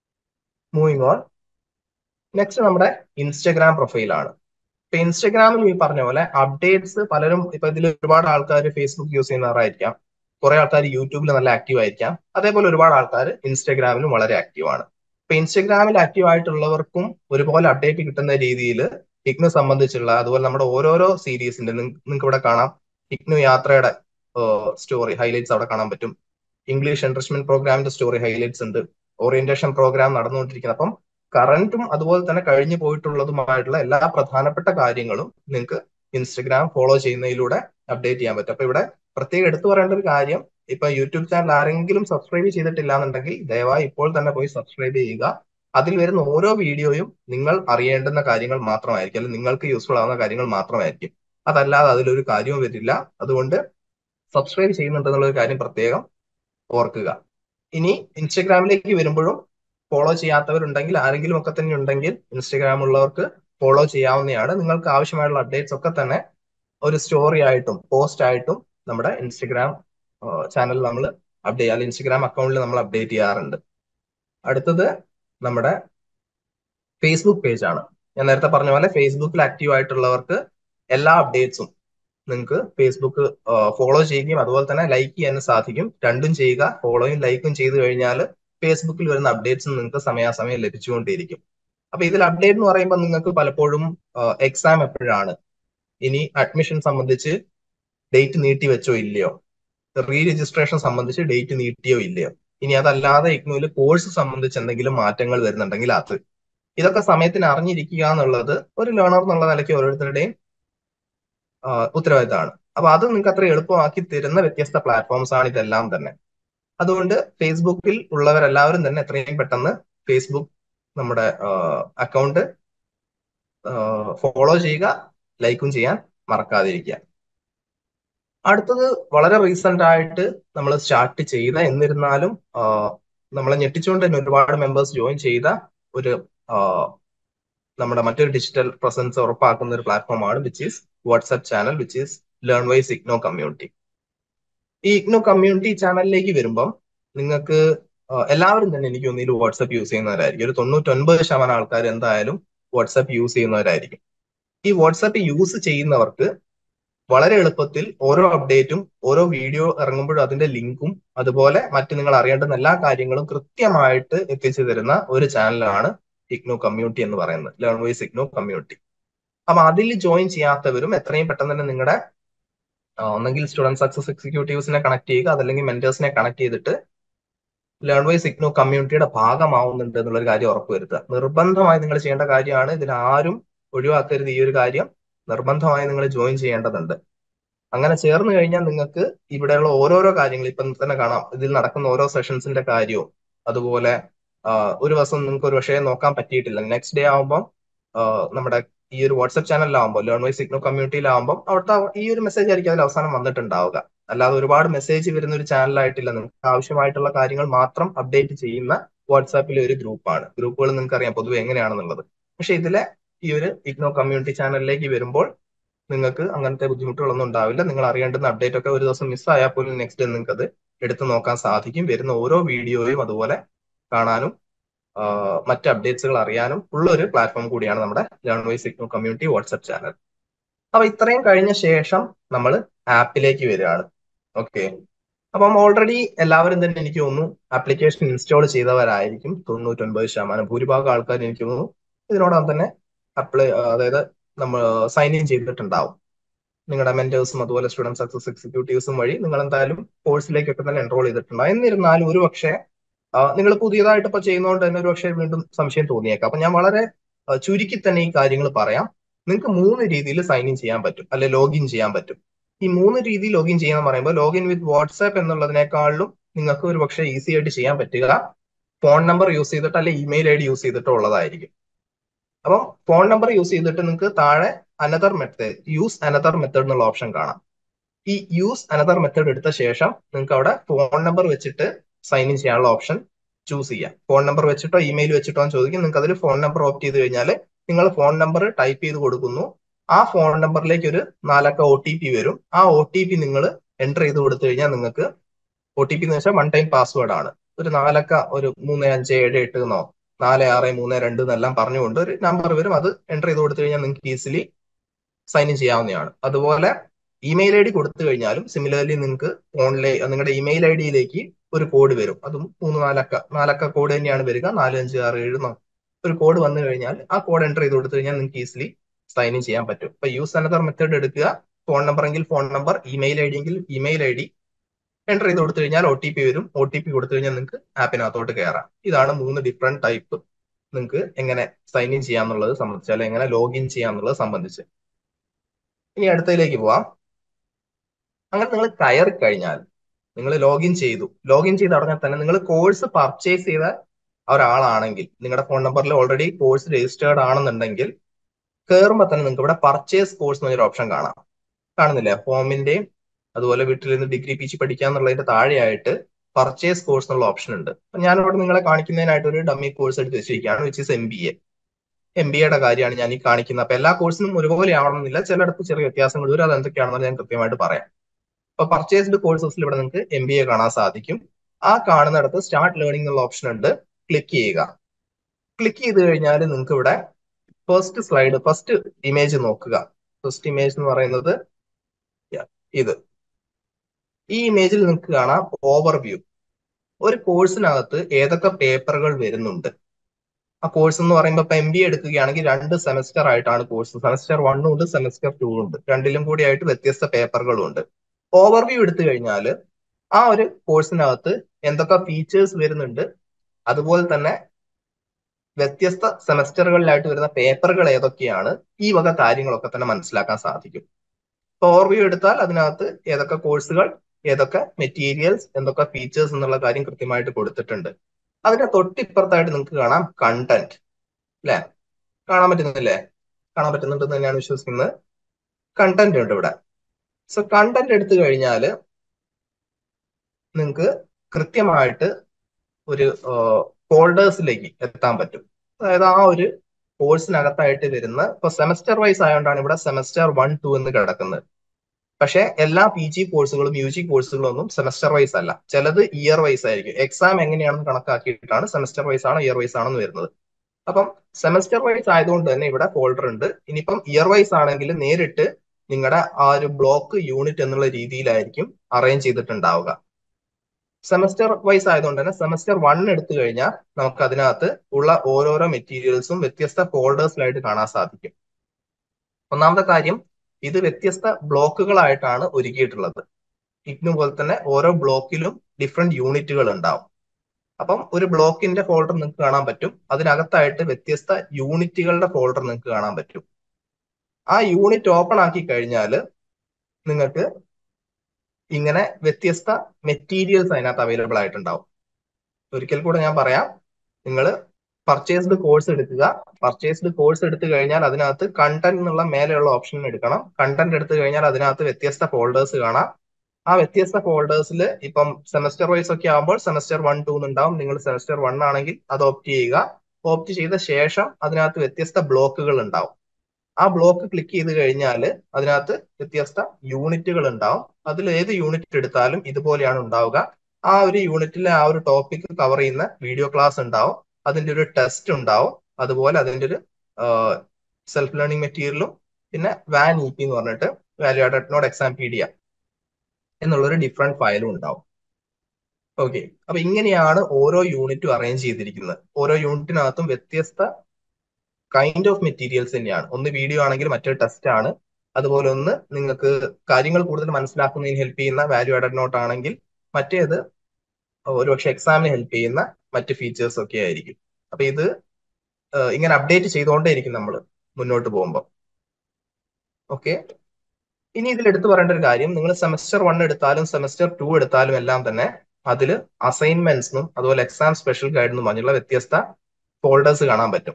മൂവിങ് ഓൺ നെക്സ്റ്റ് നമ്മുടെ ഇൻസ്റ്റഗ്രാം പ്രൊഫൈലാണ് ഇപ്പൊ ഇൻസ്റ്റഗ്രാമിൽ ഈ പറഞ്ഞ പോലെ അപ്ഡേറ്റ്സ് പലരും ഇപ്പൊ ഇതിൽ ഒരുപാട് ആൾക്കാർ ഫേസ്ബുക്ക് യൂസ് ചെയ്യുന്നവരായിരിക്കാം കുറെ ആൾക്കാർ യൂട്യൂബിൽ നല്ല ആക്റ്റീവ് ആയിരിക്കാം അതേപോലെ ഒരുപാട് ആൾക്കാർ ഇൻസ്റ്റഗ്രാമിലും വളരെ ആക്റ്റീവ് ആണ് ഇപ്പൊ ഇൻസ്റ്റഗ്രാമിൽ ആക്റ്റീവ് ആയിട്ടുള്ളവർക്കും ഒരുപോലെ അപ്ഡേറ്റ് കിട്ടുന്ന രീതിയിൽ ഇഗ്നു സംബന്ധിച്ചുള്ള അതുപോലെ നമ്മുടെ ഓരോരോ സീരീസിന്റെ നിങ്ങൾക്ക് ഇവിടെ കാണാം ഇഗ്നു യാത്രയുടെ സ്റ്റോറി ഹൈലൈറ്റ്സ് അവിടെ കാണാൻ പറ്റും ഇംഗ്ലീഷ് എൻട്രസ്മെന്റ് പ്രോഗ്രാമിന്റെ സ്റ്റോറി ഹൈലൈറ്റ്സ് ഉണ്ട് ഓറിയന്റേഷൻ പ്രോഗ്രാം നടന്നുകൊണ്ടിരിക്കുന്നത് അപ്പം കറന്റും അതുപോലെ തന്നെ കഴിഞ്ഞു പോയിട്ടുള്ളതുമായിട്ടുള്ള എല്ലാ പ്രധാനപ്പെട്ട കാര്യങ്ങളും നിങ്ങൾക്ക് ഇൻസ്റ്റഗ്രാം ഫോളോ ചെയ്യുന്നതിലൂടെ അപ്ഡേറ്റ് ചെയ്യാൻ പറ്റും അപ്പൊ ഇവിടെ പ്രത്യേകം എടുത്തു പറയേണ്ട ഒരു കാര്യം ഇപ്പൊ യൂട്യൂബ് ചാനൽ ആരെങ്കിലും സബ്സ്ക്രൈബ് ചെയ്തിട്ടില്ല എന്നുണ്ടെങ്കിൽ ദയവായി ഇപ്പോൾ തന്നെ പോയി സബ്സ്ക്രൈബ് ചെയ്യുക അതിൽ വരുന്ന ഓരോ വീഡിയോയും നിങ്ങൾ അറിയേണ്ടുന്ന കാര്യങ്ങൾ മാത്രമായിരിക്കും അല്ലെങ്കിൽ നിങ്ങൾക്ക് യൂസ്ഫുൾ ആവുന്ന കാര്യങ്ങൾ മാത്രമായിരിക്കും അതല്ലാതെ അതിലൊരു കാര്യവും വരില്ല അതുകൊണ്ട് സബ്സ്ക്രൈബ് ചെയ്യുന്നുണ്ടെന്നുള്ള ഒരു കാര്യം പ്രത്യേകം ഓർക്കുക ഇനി ഇൻസ്റ്റഗ്രാമിലേക്ക് വരുമ്പോഴും ഫോളോ ചെയ്യാത്തവരുണ്ടെങ്കിൽ ആരെങ്കിലും ഒക്കെ തന്നെ ഉണ്ടെങ്കിൽ ഇൻസ്റ്റഗ്രാം ഉള്ളവർക്ക് ഫോളോ ചെയ്യാവുന്നതാണ് നിങ്ങൾക്ക് ആവശ്യമായുള്ള അപ്ഡേറ്റ്സ് ഒക്കെ തന്നെ ഒരു സ്റ്റോറി ആയിട്ടും പോസ്റ്റ് ആയിട്ടും നമ്മുടെ ഇൻസ്റ്റഗ്രാം ചാനൽ നമ്മൾ അപ്ഡേറ്റ് അല്ലെങ്കിൽ ഇൻസ്റ്റഗ്രാം അക്കൗണ്ടിൽ നമ്മൾ അപ്ഡേറ്റ് ചെയ്യാറുണ്ട് അടുത്തത് നമ്മുടെ ഫേസ്ബുക്ക് പേജ് ആണ് ഞാൻ നേരത്തെ പറഞ്ഞ പോലെ ഫേസ്ബുക്കിൽ ആക്റ്റീവ് ആയിട്ടുള്ളവർക്ക് എല്ലാ അപ്ഡേറ്റ്സും നിങ്ങൾക്ക് ഫേസ്ബുക്ക് ഫോളോ ചെയ്യുകയും അതുപോലെ തന്നെ ലൈക്ക് ചെയ്യാനും സാധിക്കും രണ്ടും ചെയ്യുക ഫോളോയും ലൈക്കും ചെയ്തു കഴിഞ്ഞാൽ ഫേസ്ബുക്കിൽ വരുന്ന അപ്ഡേറ്റ്സ് നിങ്ങൾക്ക് സമയാസമയം ലഭിച്ചുകൊണ്ടിരിക്കും അപ്പൊ ഇതിൽ അപ്ഡേറ്റ് എന്ന് പറയുമ്പോൾ നിങ്ങൾക്ക് പലപ്പോഴും എക്സാം എപ്പോഴാണ് ഇനി അഡ്മിഷൻ സംബന്ധിച്ച് ഡേറ്റ് നീട്ടി വെച്ചോ ഇല്ലയോ റീ രജിസ്ട്രേഷൻ സംബന്ധിച്ച് ഡേറ്റ് നീട്ടിയോ ഇല്ലയോ ഇനി അതല്ലാതെ ഇഗ്നോയിൽ കോഴ്സ് സംബന്ധിച്ച് എന്തെങ്കിലും മാറ്റങ്ങൾ വരുന്നുണ്ടെങ്കിൽ അത് ഇതൊക്കെ സമയത്തിന് അറിഞ്ഞിരിക്കുക എന്നുള്ളത് ഒരു ലേണർ എന്നുള്ള നിലയ്ക്ക് ഓരോരുത്തരുടെയും ഉത്തരവാദിത്തമാണ് അപ്പൊ അത് നിങ്ങൾക്ക് അത്ര എളുപ്പമാക്കി തരുന്ന വ്യത്യസ്ത പ്ലാറ്റ്ഫോംസ് ആണ് ഇതെല്ലാം തന്നെ അതുകൊണ്ട് ഫേസ്ബുക്കിൽ ഉള്ളവരെല്ലാവരും തന്നെ എത്രയും പെട്ടെന്ന് ഫേസ്ബുക്ക് നമ്മുടെ അക്കൗണ്ട് ഫോളോ ചെയ്യുക ലൈക്കും ചെയ്യാൻ മറക്കാതിരിക്കുക അടുത്തത് വളരെ റീസെന്റ് ആയിട്ട് നമ്മൾ സ്റ്റാർട്ട് ചെയ്ത എന്നിരുന്നാലും നമ്മളെ ഞെട്ടിച്ചുകൊണ്ട് തന്നെ ഒരുപാട് മെമ്പേഴ്സ് ജോയിൻ ചെയ്ത ഒരു നമ്മുടെ മറ്റൊരു ഡിജിറ്റൽ പ്രസൻസ് ഉറപ്പാക്കുന്ന ഒരു പ്ലാറ്റ്ഫോമാണ് which is WhatsApp channel which is Learnwise IGNOU community ഈ ഇഗ്നോ കമ്മ്യൂണിറ്റി ചാനലിലേക്ക് വരുമ്പം നിങ്ങൾക്ക് എല്ലാവരും തന്നെ എനിക്ക് ഒന്നിൽ വാട്സപ്പ് യൂസ് ചെയ്യുന്നവരായിരിക്കും ഒരു തൊണ്ണൂറ്റൊൻപത് ശതമാനം ആൾക്കാർ എന്തായാലും വാട്സപ്പ് യൂസ് ചെയ്യുന്നവരായിരിക്കും ഈ വാട്സപ്പ് യൂസ് ചെയ്യുന്നവർക്ക് വളരെ എളുപ്പത്തിൽ ഓരോ അപ്ഡേറ്റും ഓരോ വീഡിയോ ഇറങ്ങുമ്പോഴും അതിന്റെ ലിങ്കും അതുപോലെ മറ്റു നിങ്ങൾ അറിയേണ്ടുന്ന എല്ലാ കാര്യങ്ങളും കൃത്യമായിട്ട് എത്തിച്ചു തരുന്ന ഒരു ചാനലാണ് ഇഗ്നോ കമ്മ്യൂണിറ്റി എന്ന് പറയുന്നത് ലേൺ വൈസ് ഇഗ്നോ കമ്മ്യൂണിറ്റി അപ്പൊ അതിൽ ജോയിൻ ചെയ്യാത്തവരും എത്രയും പെട്ടെന്ന് തന്നെ നിങ്ങളുടെ ഒന്നെങ്കിൽ സ്റ്റുഡന്റ് സക്സസ് എക്സിക്യൂട്ടീവ്സിനെ കണക്ട് ചെയ്യുക അതല്ലെങ്കിൽ മെന്റേഴ്സിനെ കണക്ട് ചെയ്തിട്ട് ലേൺ വൈസ് ഇഗ്നോ കമ്മ്യൂണിറ്റിയുടെ ഭാഗമാവുന്നുണ്ട് എന്നുള്ളൊരു കാര്യം ഉറപ്പുവരുത്തുക നിർബന്ധമായി നിങ്ങൾ ചെയ്യേണ്ട കാര്യമാണ് ഇതിൽ ആരും ഒഴിവാക്കരുത് ഈ ഒരു കാര്യം നിർബന്ധമായി നിങ്ങൾ ജോയിൻ ചെയ്യേണ്ടതുണ്ട് അങ്ങനെ ചേർന്ന് കഴിഞ്ഞാൽ നിങ്ങൾക്ക് ഇവിടെയുള്ള ഓരോരോ കാര്യങ്ങൾ ഇപ്പം തന്നെ കാണാം ഇതിൽ നടക്കുന്ന ഓരോ സെഷൻസിന്റെ കാര്യവും അതുപോലെ ഒരു ദിവസം നിങ്ങൾക്ക് ഒരു പക്ഷേ നോക്കാൻ പറ്റിയിട്ടില്ല നെക്സ്റ്റ് ഡേ ആകുമ്പോൾ നമ്മുടെ ഈ ഒരു വാട്സ്ആപ്പ് ചാനലിലാവുമ്പോൾ ലേൺ വൈ സിഗ്നോ കമ്മ്യൂണിറ്റിയിലാവുമ്പോൾ അവിടുത്തെ ഈ ഒരു മെസ്സേജ് ആയിരിക്കും അതിൽ അവസാനം വന്നിട്ടുണ്ടാവുക അല്ലാതെ ഒരുപാട് മെസ്സേജ് വരുന്ന ഒരു ചാനലായിട്ടില്ല നിങ്ങൾക്ക് ആവശ്യമായിട്ടുള്ള കാര്യങ്ങൾ മാത്രം അപ്ഡേറ്റ് ചെയ്യുന്ന വാട്സാപ്പിലെ ഒരു ഗ്രൂപ്പാണ് ഗ്രൂപ്പുകൾ നിങ്ങൾക്ക് അറിയാം പൊതുവെ എങ്ങനെയാണെന്നുള്ളത് പക്ഷെ ഇതിലെ ഈ ഒരു ഇഗ്നോ കമ്മ്യൂണിറ്റി ചാനലിലേക്ക് വരുമ്പോൾ നിങ്ങൾക്ക് അങ്ങനത്തെ ബുദ്ധിമുട്ടുകളൊന്നും ഉണ്ടാവില്ല നിങ്ങൾ അറിയേണ്ടുന്ന അപ്ഡേറ്റ് ഒക്കെ ഒരു ദിവസം മിസ്സായാൽ പോലും നെക്സ്റ്റ് നിങ്ങൾക്ക് അത് എടുത്തു നോക്കാൻ സാധിക്കും വരുന്ന ഓരോ വീഡിയോയും അതുപോലെ കാണാനും മറ്റ് അപ്ഡേറ്റ്സുകൾ അറിയാനും ഉള്ള ഒരു പ്ലാറ്റ്ഫോം കൂടിയാണ് നമ്മുടെ Learnwise IGNOU community WhatsApp channel അപ്പൊ ഇത്രയും കഴിഞ്ഞ ശേഷം നമ്മൾ ആപ്പിലേക്ക് വരികയാണ് ഓക്കെ അപ്പം ഓൾറെഡി എല്ലാവരും തന്നെ എനിക്ക് തോന്നുന്നു ആപ്ലിക്കേഷൻ ഇൻസ്റ്റാൾ ചെയ്തവരായിരിക്കും തൊണ്ണൂറ്റൊൻപത് ശതമാനം ഭൂരിഭാഗം ആൾക്കാർ എനിക്ക് തോന്നുന്നു ഇതിനോടൊപ്പം തന്നെ അപ്ലൈ അതായത് നമ്മൾ സൈൻ ഇൻ ചെയ്തിട്ടുണ്ടാവും നിങ്ങളുടെ മെന്റേഴ്സും അതുപോലെ സ്റ്റുഡന്റ് സക്സസ് എക്സിക്യൂട്ടീവ്സും വഴി നിങ്ങൾ എന്തായാലും കോഴ്സിലേക്കൊക്കെ തന്നെ എൻറോൾ ചെയ്തിട്ടുണ്ടാവും എന്നിരുന്നാലും ഒരു പക്ഷേ നിങ്ങൾ പുതിയതായിട്ട് ഇപ്പൊ ചെയ്യുന്നതുകൊണ്ട് തന്നെ ഒരു പക്ഷേ വീണ്ടും സംശയം തോന്നിയേക്കാം അപ്പൊ ഞാൻ വളരെ ചുരുക്കി തന്നെ ഈ കാര്യങ്ങൾ പറയാം നിങ്ങൾക്ക് മൂന്ന് രീതിയിൽ സൈൻ ഇൻ ചെയ്യാൻ പറ്റും അല്ലെ ലോഗിൻ ചെയ്യാൻ പറ്റും ഈ മൂന്ന് രീതിയിൽ ലോഗിൻ ചെയ്യാന്ന് പറയുമ്പോൾ ലോഗിൻ വിത്ത് വാട്സാപ്പ് എന്നുള്ളതിനേക്കാളും നിങ്ങൾക്ക് ഒരു പക്ഷേ ഈസി ആയിട്ട് ചെയ്യാൻ പറ്റുക ഫോൺ നമ്പർ യൂസ് ചെയ്തിട്ട് അല്ലെ ഇമെയിൽ ഐ ഡി യൂസ് ചെയ്തിട്ടോ ഉള്ളതായിരിക്കും അപ്പം ഫോൺ നമ്പർ യൂസ് ചെയ്തിട്ട് നിങ്ങൾക്ക് താഴെ another method use another method എന്നുള്ള ഓപ്ഷൻ കാണാം ഈ യൂസ് അനദർ മെത്തേഡ് എടുത്ത ശേഷം നിങ്ങൾക്ക് അവിടെ ഫോൺ നമ്പർ വെച്ചിട്ട് സൈൻ ഇൻ ചെയ്യാനുള്ള ഓപ്ഷൻ ചൂസ് ചെയ്യാം ഫോൺ നമ്പർ വെച്ചിട്ടോ ഇമെയിൽ വെച്ചിട്ടോ എന്ന് ചോദിക്കും നിങ്ങൾക്ക് അതിൽ ഫോൺ നമ്പർ ഓപ്റ്റ് ചെയ്ത് കഴിഞ്ഞാൽ നിങ്ങൾ ഫോൺ നമ്പർ ടൈപ്പ് ചെയ്ത് കൊടുക്കുന്നു ആ ഫോൺ നമ്പറിലേക്ക് ഒരു നാലക്ക ഒ ടി പി വരും ആ ഒ ടി പി നിങ്ങൾ എൻ്റർ ചെയ്ത് കൊടുത്തു കഴിഞ്ഞാൽ നിങ്ങൾക്ക് ഒ ടി പി എന്ന് വെച്ചാൽ വൺ ടൈം പാസ്വേഡ് ആണ് ഒരു നാലക്ക ഒരു മൂന്ന് അഞ്ച് ഏഴ് എട്ട് എന്നോ നാല് ആറ് മൂന്ന് രണ്ട് എന്നെല്ലാം പറഞ്ഞുകൊണ്ട് ഒരു നമ്പർ വരും അത് എൻ്റർ ചെയ്ത് കൊടുത്തു കഴിഞ്ഞാൽ നിങ്ങൾക്ക് ഈസിലി സൈൻ ഇൻ ചെയ്യാവുന്നതാണ് അതുപോലെ ഇമെയിൽ ഐ ഡി കൊടുത്തു കഴിഞ്ഞാലും സിമിലർലി നിങ്ങൾക്ക് ഓൺലൈൻ നിങ്ങളുടെ ഇമെയിൽ ഐ ഡിയിലേക്ക് ഒരു കോഡ് വരും അതും മൂന്ന് നാലക്ക നാലക്ക കോഡ് തന്നെയാണ് വരിക നാല് അഞ്ച് ആറ് ഏഴ് ഒരു കോഡ് വന്നു കഴിഞ്ഞാൽ ആ കോഡ് എൻ്റർ ചെയ്ത് കൊടുത്തു കഴിഞ്ഞാൽ നിങ്ങൾക്ക് ഈസിലി സൈൻ ഇൻ ചെയ്യാൻ പറ്റും ഇപ്പൊ യൂസ് അനദർ മെത്തേഡ് എടുക്കുക ഫോൺ നമ്പർ എങ്കിൽ phone number email I D എങ്കിൽ ഇമെയിൽ ഐ ഡി എൻ്റർ ചെയ്ത് കൊടുത്തു കഴിഞ്ഞാൽ ഒ ടി പി വരും ഒ ടി പി കൊടുത്തു കഴിഞ്ഞാൽ നിങ്ങൾക്ക് ആപ്പിനകത്തോട്ട് കയറാം ഇതാണ് മൂന്ന് ഡിഫറെന്റ് ടൈപ്പ് നിങ്ങൾക്ക് എങ്ങനെ സൈൻ ഇൻ ചെയ്യാന്നുള്ളത് സംബന്ധിച്ച് അല്ലെങ്കിൽ എങ്ങനെ ലോഗിൻ ചെയ്യാന്നുള്ളത് സംബന്ധിച്ച് ഇനി അടുത്തതിലേക്ക് പോവാം അങ്ങനെ നിങ്ങൾ കയറി കഴിഞ്ഞാൽ നിങ്ങൾ ലോഗിൻ ചെയ്തു ലോഗിൻ ചെയ്ത് ഉടനെ തന്നെ നിങ്ങൾ കോഴ്സ് പർച്ചേസ് ചെയ്ത ഒരാളാണെങ്കിൽ നിങ്ങളുടെ ഫോൺ നമ്പറിൽ ഓൾറെഡി കോഴ്സ് രജിസ്റ്റേർഡ് ആണെന്നുണ്ടെങ്കിൽ കയറുമ്പോൾ തന്നെ നിങ്ങൾക്ക് ഇവിടെ പർച്ചേസ് കോഴ്സ് എന്നൊരു ഓപ്ഷൻ കാണാം കാണുന്നില്ലേ ഹോമിന്റെയും അതുപോലെ വീട്ടിൽ നിന്ന് ഡിഗ്രി പി ജി പഠിക്കാന്നുള്ളതിന്റെ താഴെയായിട്ട് പർച്ചേസ് കോഴ്സ് എന്നുള്ള ഓപ്ഷൻ ഉണ്ട് ഞാനിവിടെ നിങ്ങളെ കാണിക്കുന്നതിനായിട്ട് ഒരു ഡമ്മി കോഴ്സ് എടുത്ത് വെച്ചിരിക്കുകയാണ് which is M B A M B എയുടെ കാര്യമാണ് ഞാൻ ഈ കാണിക്കുന്നത് അപ്പൊ എല്ലാ കോഴ്സിനും ഒരുപോലെ ആവണമെന്നില്ല ചിലയിടത്ത് ചെറിയ വ്യത്യാസങ്ങൾ വരും അത് എന്തൊക്കെയാണെന്ന് ഞാൻ കൃത്യമായിട്ട് പറയാം അപ്പൊ പർച്ചേസ്ഡ് കോഴ്സസിൽ ഇവിടെ നിങ്ങൾക്ക് എം ബി എ കാണാൻ സാധിക്കും ആ കാണുന്നിടത്ത് സ്റ്റാർട്ട് ലേണിംഗ് എന്നുള്ള ഓപ്ഷൻ ഉണ്ട് ക്ലിക്ക് ചെയ്യുക ക്ലിക്ക് ചെയ്ത് കഴിഞ്ഞാൽ നിങ്ങൾക്ക് ഇവിടെ ഫസ്റ്റ് സ്ലൈഡ് ഫസ്റ്റ് ഇമേജ് നോക്കുക ഫസ്റ്റ് ഇമേജ് എന്ന് പറയുന്നത് ഇത് ഈ ഇമേജിൽ നിങ്ങൾക്ക് കാണാം ഓവർവ്യൂ ഒരു കോഴ്സിനകത്ത് ഏതൊക്കെ പേപ്പറുകൾ വരുന്നുണ്ട് ആ കോഴ്സ് എന്ന് പറയുമ്പോൾ ഇപ്പൊ എം ബി എടുക്കുകയാണെങ്കിൽ രണ്ട് സെമസ്റ്റർ ആയിട്ടാണ് കോഴ്സ് സെമസ്റ്റർ വണ്ണും ഉണ്ട് സെമസ്റ്റർ ടൂ ഉണ്ട് രണ്ടിലും കൂടി ആയിട്ട് വ്യത്യസ്ത പേപ്പറുകളും ഉണ്ട് ഓവർവ്യൂ എടുത്തു കഴിഞ്ഞാൽ ആ ഒരു കോഴ്സിനകത്ത് എന്തൊക്കെ ഫീച്ചേഴ്സ് വരുന്നുണ്ട് അതുപോലെ തന്നെ വ്യത്യസ്ത സെമസ്റ്ററുകളിലായിട്ട് വരുന്ന പേപ്പറുകൾ ഏതൊക്കെയാണ് ഈ വക കാര്യങ്ങളൊക്കെ തന്നെ മനസ്സിലാക്കാൻ സാധിക്കും ഇപ്പൊ ഓവർവ്യൂ എടുത്താൽ അതിനകത്ത് ഏതൊക്കെ കോഴ്സുകൾ ഏതൊക്കെ മെറ്റീരിയൽസ് എന്തൊക്കെ ഫീച്ചേഴ്സ് എന്നുള്ള കാര്യം കൃത്യമായിട്ട് കൊടുത്തിട്ടുണ്ട് അതിന്റെ തൊട്ടിപ്പുറത്തായിട്ട് നിങ്ങൾക്ക് കാണാം കണ്ടന്റ് അല്ലെ കാണാൻ പറ്റുന്നില്ലേ കാണാൻ പറ്റുന്നുണ്ടെന്ന് തന്നെയാണ് വിശ്വസിക്കുന്നത് കണ്ടന്റ് ഉണ്ട് ഇവിടെ സോ കണ്ടന്റ് എടുത്തു കഴിഞ്ഞാൽ നിങ്ങൾക്ക് കൃത്യമായിട്ട് ഒരു ഫോൾഡേഴ്സിലേക്ക് എത്താൻ പറ്റും അതായത് ആ ഒരു കോഴ്സിനകത്തായിട്ട് വരുന്ന ഇപ്പൊ സെമസ്റ്റർ വൈസ് ആയതുകൊണ്ടാണ് ഇവിടെ സെമസ്റ്റർ വൺ ടു എന്ന് കിടക്കുന്നത് പക്ഷെ എല്ലാ പി ജി കോഴ്സുകളും യു ജി കോഴ്സുകളും ഒന്നും സെമസ്റ്റർ വൈസ് അല്ല ചിലത് ഇയർ വൈസ് ആയിരിക്കും എക്സാം എങ്ങനെയാണെന്ന് കണക്കാക്കിയിട്ടാണ് സെമസ്റ്റർ വൈസ് ആണോ ഇയർ വൈസ് ആണെന്ന് വരുന്നത് അപ്പം സെമസ്റ്റർ വൈസ് ആയതുകൊണ്ട് തന്നെ ഇവിടെ ഫോൾഡർ ഉണ്ട് ഇനിയിപ്പം ഇയർ വൈസ് ആണെങ്കിൽ നേരിട്ട് നിങ്ങളുടെ ആ ഒരു ബ്ലോക്ക് യൂണിറ്റ് എന്നുള്ള രീതിയിലായിരിക്കും അറേഞ്ച് ചെയ്തിട്ടുണ്ടാവുക സെമസ്റ്റർ വൈസ് ആയതുകൊണ്ട് തന്നെ സെമസ്റ്റർ വൺ എടുത്തു കഴിഞ്ഞാൽ നമുക്ക് അതിനകത്ത് ഉള്ള ഓരോരോ മെറ്റീരിയൽസും വ്യത്യസ്ത ഫോൾഡേഴ്സിലായിട്ട് കാണാൻ സാധിക്കും ഒന്നാമത്തെ കാര്യം ഇത് വ്യത്യസ്ത ബ്ലോക്കുകളായിട്ടാണ് ഒരുക്കിയിട്ടുള്ളത് ഇഗ്നു പോലെ തന്നെ ഓരോ ബ്ലോക്കിലും ഡിഫറെന്റ് യൂണിറ്റുകൾ ഉണ്ടാവും അപ്പം ഒരു ബ്ലോക്കിന്റെ ഫോൾഡർ നിങ്ങൾക്ക് കാണാൻ പറ്റും അതിനകത്തായിട്ട് വ്യത്യസ്ത യൂണിറ്റുകളുടെ ഫോൾഡർ നിങ്ങൾക്ക് കാണാൻ പറ്റും ആ യൂണിറ്റ് ഓപ്പൺ ആക്കി കഴിഞ്ഞാൽ നിങ്ങൾക്ക് ഇങ്ങനെ വ്യത്യസ്ത മെറ്റീരിയൽസ് അതിനകത്ത് അവൈലബിൾ ആയിട്ടുണ്ടാവും ഒരിക്കൽ കൂടെ ഞാൻ പറയാം നിങ്ങൾ പർച്ചേസ്ഡ് കോഴ്സ് എടുക്കുക പർച്ചേസ്ഡ് കോഴ്സ് എടുത്തു കഴിഞ്ഞാൽ അതിനകത്ത് കണ്ടന്റ് എന്നുള്ള മേലെയുള്ള ഓപ്ഷൻ എടുക്കണം കണ്ടന്റ് എടുത്തു കഴിഞ്ഞാൽ അതിനകത്ത് വ്യത്യസ്ത ഫോൾഡേഴ്സ് കാണാം ആ വ്യത്യസ്ത ഫോൾഡേഴ്സിൽ ഇപ്പം സെമസ്റ്റർ വൈസ് ഒക്കെ ആകുമ്പോൾ സെമസ്റ്റർ വൺ ടു ഉണ്ടാവും നിങ്ങൾ സെമസ്റ്റർ വൺ ആണെങ്കിൽ അത് ഓപ്റ്റ് ചെയ്യുക ഓപ്റ്റ് ചെയ്ത ശേഷം അതിനകത്ത് വ്യത്യസ്ത ബ്ലോക്കുകൾ ഉണ്ടാവും ആ ബ്ലോക്ക് ക്ലിക്ക് ചെയ്ത് കഴിഞ്ഞാൽ അതിനകത്ത് വ്യത്യസ്ത യൂണിറ്റുകൾ ഉണ്ടാവും അതിൽ ഏത് യൂണിറ്റ് എടുത്താലും ഇതുപോലെയാണ് ഉണ്ടാവുക ആ ഒരു യൂണിറ്റിലെ ആ ഒരു ടോപ്പിക് കവർ ചെയ്യുന്ന വീഡിയോ ക്ലാസ് ഉണ്ടാവും അതിന്റെ ഒരു ടെസ്റ്റ് ഉണ്ടാവും അതുപോലെ അതിന്റെ ഒരു സെൽഫ് ലേണിംഗ് മെറ്റീരിയലും പിന്നെ വാൻ ഇ പി എന്ന് പറഞ്ഞിട്ട് value added note exam P D എന്നുള്ളൊരു ഡിഫറെന്റ് ഫയലും ഉണ്ടാവും ഓക്കെ അപ്പൊ ഇങ്ങനെയാണ് ഓരോ യൂണിറ്റും അറേഞ്ച് ചെയ്തിരിക്കുന്നത് ഓരോ യൂണിറ്റിനകത്തും വ്യത്യസ്ത കൈൻഡ് ഓഫ് മെറ്റീരിയൽസ് തന്നെയാണ് ഒന്ന് വീഡിയോ ആണെങ്കിൽ മറ്റൊരു ടെസ്റ്റ് ആണ് അതുപോലെ ഒന്ന് നിങ്ങൾക്ക് കാര്യങ്ങൾ കൂടുതൽ മനസ്സിലാക്കുന്നതിന് ഹെൽപ്പ് ചെയ്യുന്ന വാല്യൂ ആഡഡ് നോട്ട് ആണെങ്കിൽ മറ്റേത് ഒരുപക്ഷെ എക്സാമിന് ഹെൽപ്പ് ചെയ്യുന്ന മറ്റ് ഫീച്ചേഴ്സ് ഒക്കെ ആയിരിക്കും അപ്പൊ ഇത് ഇങ്ങനെ അപ്ഡേറ്റ് ചെയ്തുകൊണ്ടേയിരിക്കും നമ്മൾ മുന്നോട്ട് പോകുമ്പോൾ ഓക്കെ ഇനി ഇതിൽ എടുത്തു പറയേണ്ട ഒരു കാര്യം നിങ്ങൾ സെമസ്റ്റർ വൺ എടുത്താലും സെമസ്റ്റർ ടു എടുത്താലും എല്ലാം തന്നെ അതിൽ അസൈൻമെന്റ്സിനും അതുപോലെ എക്സാം സ്പെഷ്യൽ ഗൈഡിനും പറഞ്ഞുള്ള വ്യത്യസ്ത ഫോൾഡേഴ്സ് കാണാൻ പറ്റും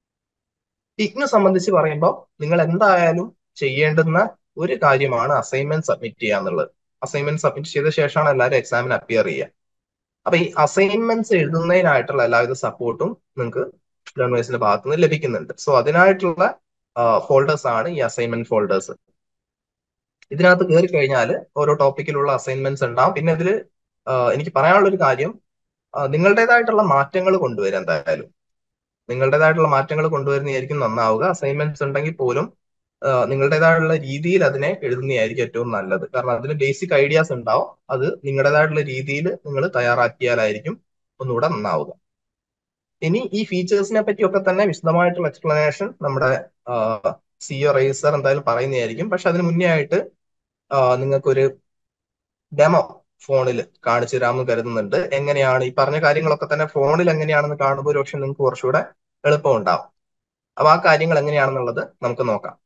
ഇഗ്നു സംബന്ധിച്ച് പറയുമ്പോൾ നിങ്ങൾ എന്തായാലും ചെയ്യേണ്ടുന്ന ഒരു കാര്യമാണ് അസൈൻമെന്റ് സബ്മിറ്റ് ചെയ്യുക എന്നുള്ളത് അസൈൻമെന്റ് സബ്മിറ്റ് ചെയ്ത ശേഷമാണ് എല്ലാവരും എക്സാമിന് അപ്പിയർ ചെയ്യുക അപ്പൊ ഈ അസൈൻമെന്റ്സ് എഴുതുന്നതിനായിട്ടുള്ള എല്ലാവിധ സപ്പോർട്ടും നിങ്ങൾക്ക് ലേണേഴ്സിന്റെ ഭാഗത്ത് നിന്ന് ലഭിക്കുന്നുണ്ട് സോ അതിനായിട്ടുള്ള ഫോൾഡേഴ്സ് ആണ് ഈ അസൈൻമെന്റ് ഫോൾഡേഴ്സ് ഇതിനകത്ത് കയറി കഴിഞ്ഞാൽ ഓരോ ടോപ്പിക്കിലുള്ള അസൈൻമെന്റ്സ് ഉണ്ടാവും പിന്നെ ഇതിൽ എനിക്ക് പറയാനുള്ള ഒരു കാര്യം നിങ്ങളുടേതായിട്ടുള്ള മാറ്റങ്ങൾ കൊണ്ടുവരും എന്തായാലും നിങ്ങളുടേതായിട്ടുള്ള മാറ്റങ്ങൾ കൊണ്ടുവരുന്നതായിരിക്കും നന്നാവുക അസൈൻമെന്റ്സ് ഉണ്ടെങ്കിൽ പോലും നിങ്ങളുടേതായിട്ടുള്ള രീതിയിൽ അതിനെ എഴുതുന്നതായിരിക്കും ഏറ്റവും നല്ലത് കാരണം അതിന് ബേസിക് ഐഡിയാസ് ഉണ്ടാവും അത് നിങ്ങളുടേതായിട്ടുള്ള രീതിയിൽ നിങ്ങൾ തയ്യാറാക്കിയാലായിരിക്കും ഒന്നുകൂടെ നന്നാവുക ഇനി ഈ ഫീച്ചേഴ്സിനെ പറ്റിയൊക്കെ തന്നെ വിശദമായിട്ടുള്ള എക്സ്പ്ലനേഷൻ നമ്മുടെ സിഒ റൈസർ എന്തായാലും പറയുന്നതായിരിക്കും പക്ഷെ അതിന് മുന്നേ ആയിട്ട് നിങ്ങൾക്കൊരു ഡെമോ ഫോണിൽ കാണിച്ചു തരാമെന്ന് കരുതുന്നുണ്ട് എങ്ങനെയാണ് ഈ പറഞ്ഞ കാര്യങ്ങളൊക്കെ തന്നെ ഫോണിൽ എങ്ങനെയാണെന്ന് കാണുമ്പോൾ ഒരു പക്ഷെ നിങ്ങൾക്ക് കുറച്ചുകൂടെ എളുപ്പമുണ്ടാവും അപ്പൊ ആ കാര്യങ്ങൾ എങ്ങനെയാണെന്നുള്ളത് നമുക്ക് നോക്കാം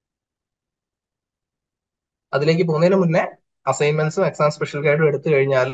അതിലേക്ക് പോകുന്നതിന് മുന്നേ അസൈൻമെന്റ്സും എക്സാം സ്പെഷ്യൽ ഗൈഡും എടുത്തു കഴിഞ്ഞാൽ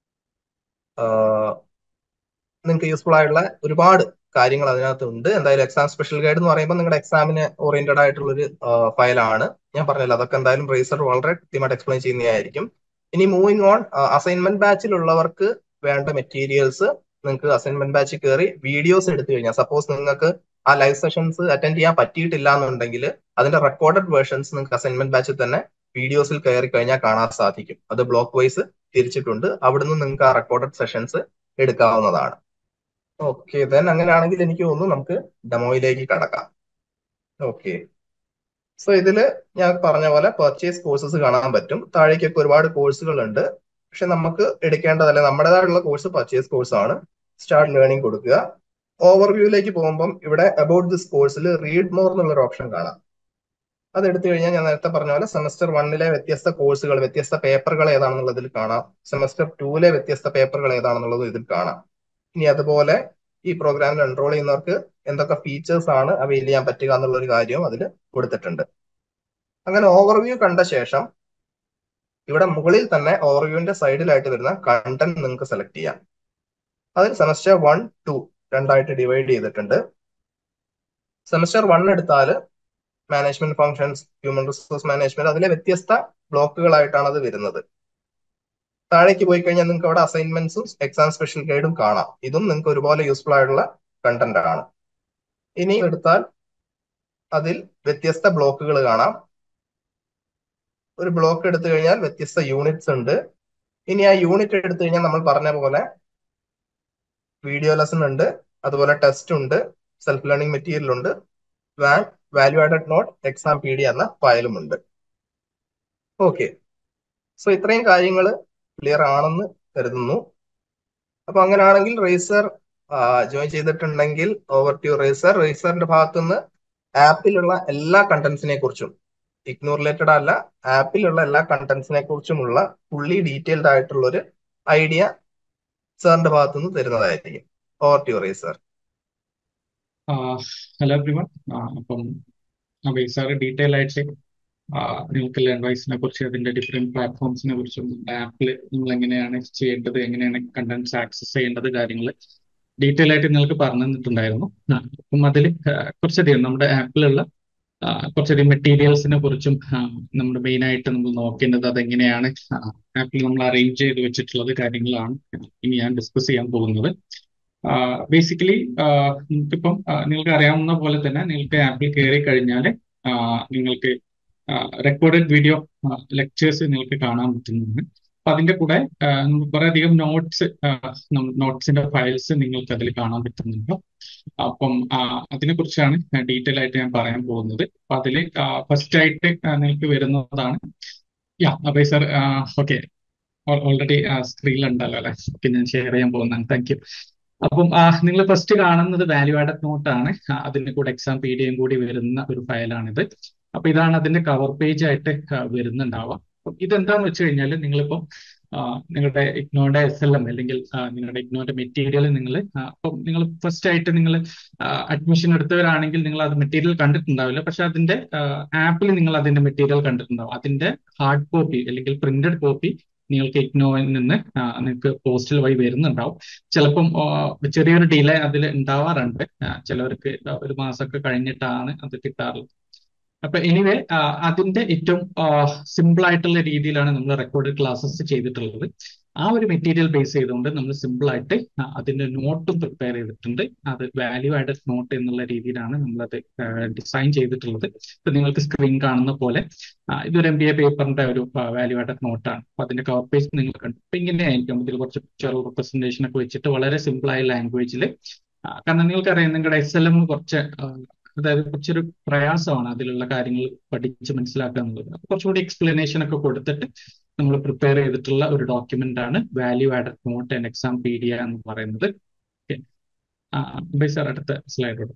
നിങ്ങൾക്ക് യൂസ്ഫുൾ ആയിട്ടുള്ള ഒരുപാട് കാര്യങ്ങൾ അതിനകത്ത് ഉണ്ട് എന്തായാലും എക്സാം സ്പെഷ്യൽ ഗൈഡ് എന്ന് പറയുമ്പോൾ നിങ്ങളുടെ എക്സാമിന് ഓറിയന്റഡ് ആയിട്ടുള്ള ഒരു ഫയലാണ് ഞാൻ പറഞ്ഞല്ലോ അതൊക്കെ എന്തായാലും റേസർ വളരെ കൃത്യമായിട്ട് എക്സ്പ്ലെയിൻ ചെയ്യുന്നതായിരിക്കും ഇനി മൂവിങ് ഓൺ അസൈൻമെന്റ് ബാച്ചിലുള്ളവർക്ക് വേണ്ട മെറ്റീരിയൽസ് നിങ്ങൾക്ക് അസൈൻമെന്റ് ബാച്ചിൽ കയറി വീഡിയോസ് എടുത്തു കഴിഞ്ഞാൽ സപ്പോസ് നിങ്ങൾക്ക് ആ ലൈവ് സെഷൻസ് അറ്റൻഡ് ചെയ്യാൻ പറ്റിയിട്ടില്ല എന്നുണ്ടെങ്കിൽ അതിന്റെ റെക്കോർഡഡ് വേർഷൻസ് നിങ്ങൾക്ക് അസൈൻമെന്റ് ബാച്ചിൽ തന്നെ വീഡിയോസിൽ കയറി കഴിഞ്ഞാൽ കാണാൻ സാധിക്കും അത് ബ്ലോക്ക് വൈസ് തിരിച്ചിട്ടുണ്ട് അവിടുന്ന് നിങ്ങൾക്ക് ആ റെക്കോർഡഡ് സെഷൻസ് എടുക്കാവുന്നതാണ് ഓക്കെ ദെൻ അങ്ങനെയാണെങ്കിൽ എനിക്ക് തോന്നുന്നു നമുക്ക് ഡെമോയിലേക്ക് കടക്കാം ഓക്കെ സോ ഇതില് ഞാൻ പറഞ്ഞ പോലെ പർച്ചേസ് കോഴ്സസ് കാണാൻ പറ്റും താഴേക്കൊക്കെ ഒരുപാട് കോഴ്സുകൾ ഉണ്ട് പക്ഷെ നമുക്ക് എടുക്കേണ്ടതല്ല നമ്മുടേതായിട്ടുള്ള കോഴ്സ് പർച്ചേസ് കോഴ്സ് ആണ് സ്റ്റാർട്ട് ലേണിംഗ് കൊടുക്കുക ഓവർവ്യൂയിലേക്ക് പോകുമ്പം ഇവിടെ അബൌട്ട് ദിസ് കോഴ്സിൽ റീഡ് മോർ എന്നുള്ളൊരു ഓപ്ഷൻ കാണാം അത് എടുത്തു കഴിഞ്ഞാൽ ഞാൻ നേരത്തെ പറഞ്ഞ പോലെ സെമസ്റ്റർ വണ്ണിലെ വ്യത്യസ്ത കോഴ്സുകൾ വ്യത്യസ്ത പേപ്പറുകൾ ഏതാണെന്നുള്ളതിൽ കാണാം സെമസ്റ്റർ ടൂവിലെ വ്യത്യസ്ത പേപ്പറുകൾ ഏതാണെന്നുള്ളതും ഇതിൽ കാണാം ഇനി അതുപോലെ ഈ പ്രോഗ്രാമിൽ എൻറോൾ ചെയ്യുന്നവർക്ക് എന്തൊക്കെ ഫീച്ചേഴ്സ് ആണ് അവൈൽ ചെയ്യാൻ പറ്റുക എന്നുള്ള ഒരു കാര്യവും അതിൽ കൊടുത്തിട്ടുണ്ട് അങ്ങനെ ഓവർവ്യൂ കണ്ട ശേഷം ഇവിടെ മുകളിൽ തന്നെ ഓവർവ്യൂവിന്റെ സൈഡിലായിട്ട് വരുന്ന കണ്ടന്റ് നിങ്ങൾക്ക് സെലക്ട് ചെയ്യാം അതിൽ സെമസ്റ്റർ വൺ ടു രണ്ടായിട്ട് ഡിവൈഡ് ചെയ്തിട്ടുണ്ട് സെമസ്റ്റർ വൺ എടുത്താൽ management functions human resource management അതിലെ വ്യത്യസ്ത ബ്ലോക്കുകളായിട്ടാണ് അത് വരുന്നത് താഴേക്ക് പോയി കഴിഞ്ഞാൽ നിങ്ങൾക്ക് അവിടെ അസൈൻമെന്റ്സും എക്സാം സ്പെഷ്യൽ ഗൈഡും കാണാം ഇതും നിങ്ങൾക്ക് ഒരുപോലെ യൂസ്ഫുൾ ആയിട്ടുള്ള കണ്ടന്റ് ആണ് ഇനി എടുത്താൽ അതിൽ വ്യത്യസ്ത ബ്ലോക്കുകൾ കാണാം ഒരു ബ്ലോക്ക് എടുത്തു കഴിഞ്ഞാൽ വ്യത്യസ്ത യൂണിറ്റ്സ് ഉണ്ട് ഇനി ആ യൂണിറ്റ് എടുത്തു കഴിഞ്ഞാൽ നമ്മൾ പറഞ്ഞ പോലെ വീഡിയോ ലെസൺ ഉണ്ട് അതുപോലെ ടെസ്റ്റ് ഉണ്ട് സെൽഫ് ലേണിംഗ് മെറ്റീരിയൽ ഉണ്ട് value added note exam P D എന്ന ഫയലും ഉണ്ട് ഓക്കെ സോ ഇത്രയും കാര്യങ്ങൾ ക്ലിയർ ആണെന്ന് കരുതുന്നു അപ്പൊ അങ്ങനെയാണെങ്കിൽ റേസർ ജോയിൻ ചെയ്തിട്ടുണ്ടെങ്കിൽ ഓവർ ടു റേസർ റേസറിന്റെ ഭാഗത്തുനിന്ന് ആപ്പിലുള്ള എല്ലാ കണ്ടന്റ്സിനെ കുറിച്ചും ഇഗ്നോർ റിലേറ്റഡ് അല്ല ആപ്പിലുള്ള എല്ലാ കണ്ടന്റ്സിനെ കുറിച്ചുമുള്ള ഫുള്ളി ഡീറ്റെയിൽഡ് ആയിട്ടുള്ള ഒരു ഐഡിയ സാറിന്റെ ഭാഗത്തുനിന്ന് തരുന്നതായിരിക്കും over to Razor hello everyone അപ്പം അഭയ് സാർ ഡീറ്റെയിൽ ആയിട്ട് ആ, നിങ്ങൾക്ക് ലേൺ വൈസിനെ കുറിച്ച് അതിന്റെ ഡിഫറെന്റ് പ്ലാറ്റ്ഫോംസിനെ കുറിച്ചും ആപ്പിൽ നിങ്ങൾ എങ്ങനെയാണ് ചെയ്യേണ്ടത് എങ്ങനെയാണ് കണ്ടന്റ്സ് ആക്സസ് ചെയ്യേണ്ടത് കാര്യങ്ങൾ ഡീറ്റെയിൽ ആയിട്ട് നിങ്ങൾക്ക് പറഞ്ഞു തന്നിട്ടുണ്ടായിരുന്നു ആ, അപ്പം അതിൽ കുറച്ചധികം നമ്മുടെ ആപ്പിലുള്ള ആ, കുറച്ചധികം മെറ്റീരിയൽസിനെ കുറിച്ചും ആ, നമ്മുടെ മെയിൻ ആയിട്ട് നമ്മൾ നോക്കേണ്ടത് അതെങ്ങനെയാണ് ആപ്പിൽ നമ്മൾ അറേഞ്ച് ചെയ്ത് വെച്ചിട്ടുള്ളത് കാര്യങ്ങളാണ് ഇനി ഞാൻ ഡിസ്കസ് ചെയ്യാൻ പോകുന്നത് ബേസിക്കലി നിങ്ങൾക്കിപ്പം ആ, നിങ്ങൾക്ക് അറിയാവുന്ന പോലെ തന്നെ നിങ്ങൾക്ക് ആപ്പിൽ കയറി കഴിഞ്ഞാൽ നിങ്ങൾക്ക് റെക്കോർഡഡ് വീഡിയോ ലെക്ചേഴ്സ് നിങ്ങൾക്ക് കാണാൻ പറ്റുന്നുണ്ട് അപ്പൊ അതിന്റെ കൂടെ ആ, നമുക്ക് കുറെ അധികം നോട്ട്സ് നോട്ട്സിന്റെ ഫയൽസ് നിങ്ങൾക്ക് അതിൽ കാണാൻ പറ്റുന്നുണ്ട് അപ്പം ആ, അതിനെക്കുറിച്ചാണ് ഡീറ്റെയിൽ ആയിട്ട് ഞാൻ പറയാൻ പോകുന്നത് അപ്പൊ അതിൽ ഫസ്റ്റ് ആയിട്ട് ആ, നിങ്ങൾക്ക് വരുന്നതാണ് yeah Abhay sir okay already സ്ക്രീനിൽ ഉണ്ടല്ലോ അല്ലെ ഓക്കെ ഞാൻ ഷെയർ ചെയ്യാൻ പോകുന്നതാണ് താങ്ക് യു അപ്പം നിങ്ങൾ ഫസ്റ്റ് കാണുന്നത് വാല്യൂ ആഡഡ് നോട്ട് ആണ് ആ, അതിന്റെ കൂടെ എക്സാം പി ഡി എം കൂടി വരുന്ന ഒരു ഫയലാണിത് അപ്പൊ ഇതാണ് അതിന്റെ കവർ പേജ് ആയിട്ട് ആ, വരുന്നുണ്ടാവുക അപ്പം ഇതെന്താന്ന് വെച്ച് കഴിഞ്ഞാൽ നിങ്ങളിപ്പം ആ, നിങ്ങളുടെ ഇഗ്നോയുടെ എസ് എൽ എം അല്ലെങ്കിൽ ആ, നിങ്ങളുടെ ഇഗ്നോയുടെ മെറ്റീരിയൽ നിങ്ങൾ അപ്പം നിങ്ങൾ ഫസ്റ്റ് ആയിട്ട് നിങ്ങൾ അഡ്മിഷൻ എടുത്തവരാണെങ്കിൽ നിങ്ങൾ അത് മെറ്റീരിയൽ കണ്ടിട്ടുണ്ടാവില്ല പക്ഷെ അതിന്റെ ആപ്പിൽ നിങ്ങൾ അതിന്റെ മെറ്റീരിയൽ കണ്ടിട്ടുണ്ടാവും അതിന്റെ ഹാർഡ് കോപ്പി അല്ലെങ്കിൽ പ്രിന്റഡ് കോപ്പി നിങ്ങൾക്ക് ഇഗ്നോയിൽ നിന്ന് ആ, നിങ്ങൾക്ക് പോസ്റ്റൽ വഴി വരുന്നുണ്ടാവും ചിലപ്പം ആ, ചെറിയൊരു ഡിലേ അതിൽ ഉണ്ടാവാറുണ്ട് ആ, ചിലവർക്ക് ഒരു മാസമൊക്കെ കഴിഞ്ഞിട്ടാണ് അത് കിട്ടാറുള്ളത് അപ്പൊ എനിവേ അതിന്റെ ഏറ്റവും സിമ്പിൾ ആയിട്ടുള്ള രീതിയിലാണ് നമ്മൾ റെക്കോർഡ് ക്ലാസ്സസ് ചെയ്തിട്ടുള്ളത് ആ ഒരു മെറ്റീരിയൽ ബേസ് ചെയ്തുകൊണ്ട് നമ്മൾ സിമ്പിൾ ആയിട്ട് ആ, അതിന്റെ നോട്ടും പ്രിപ്പയർ ചെയ്തിട്ടുണ്ട് അത് വാല്യൂ ആഡഡ് നോട്ട് എന്നുള്ള രീതിയിലാണ് നമ്മളത് ഡിസൈൻ ചെയ്തിട്ടുള്ളത് ഇപ്പൊ നിങ്ങൾക്ക് സ്ക്രീൻ കാണുന്ന പോലെ ആ, ഇതൊരു എം ബി എ പേപ്പറിന്റെ ഒരു വാല്യൂ ആഡഡ് നോട്ടാണ് അപ്പൊ അതിന്റെ കവർ പേജ് നിങ്ങൾ കണ്ടു അപ്പൊ ഇങ്ങനെയായിരിക്കും ഇതിൽ കുറച്ച് പിക്ചർ റെപ്രസെന്റേഷൻ ഒക്കെ വെച്ചിട്ട് വളരെ സിമ്പിൾ ആയ ലാംഗ്വേജിൽ കാരണം നിങ്ങൾക്കറിയാം നിങ്ങളുടെ എസ് എൽ എം കുറച്ച് ആ, അതായത് കുറച്ചൊരു പ്രയാസമാണ് അതിലുള്ള കാര്യങ്ങൾ പഠിച്ച് മനസ്സിലാക്കുക എന്നുള്ളത് അപ്പൊ കുറച്ചുകൂടി എക്സ്പ്ലനേഷൻ ഒക്കെ കൊടുത്തിട്ട് നമ്മൾ പ്രിപ്പയർ ചെയ്തിട്ടുള്ള ഒരു ഡോക്യുമെന്റ് ആണ് value added note and exam P D എന്ന് പറയുന്നത് ഓക്കെ സാർ അടുത്ത സ്ലൈഡോട്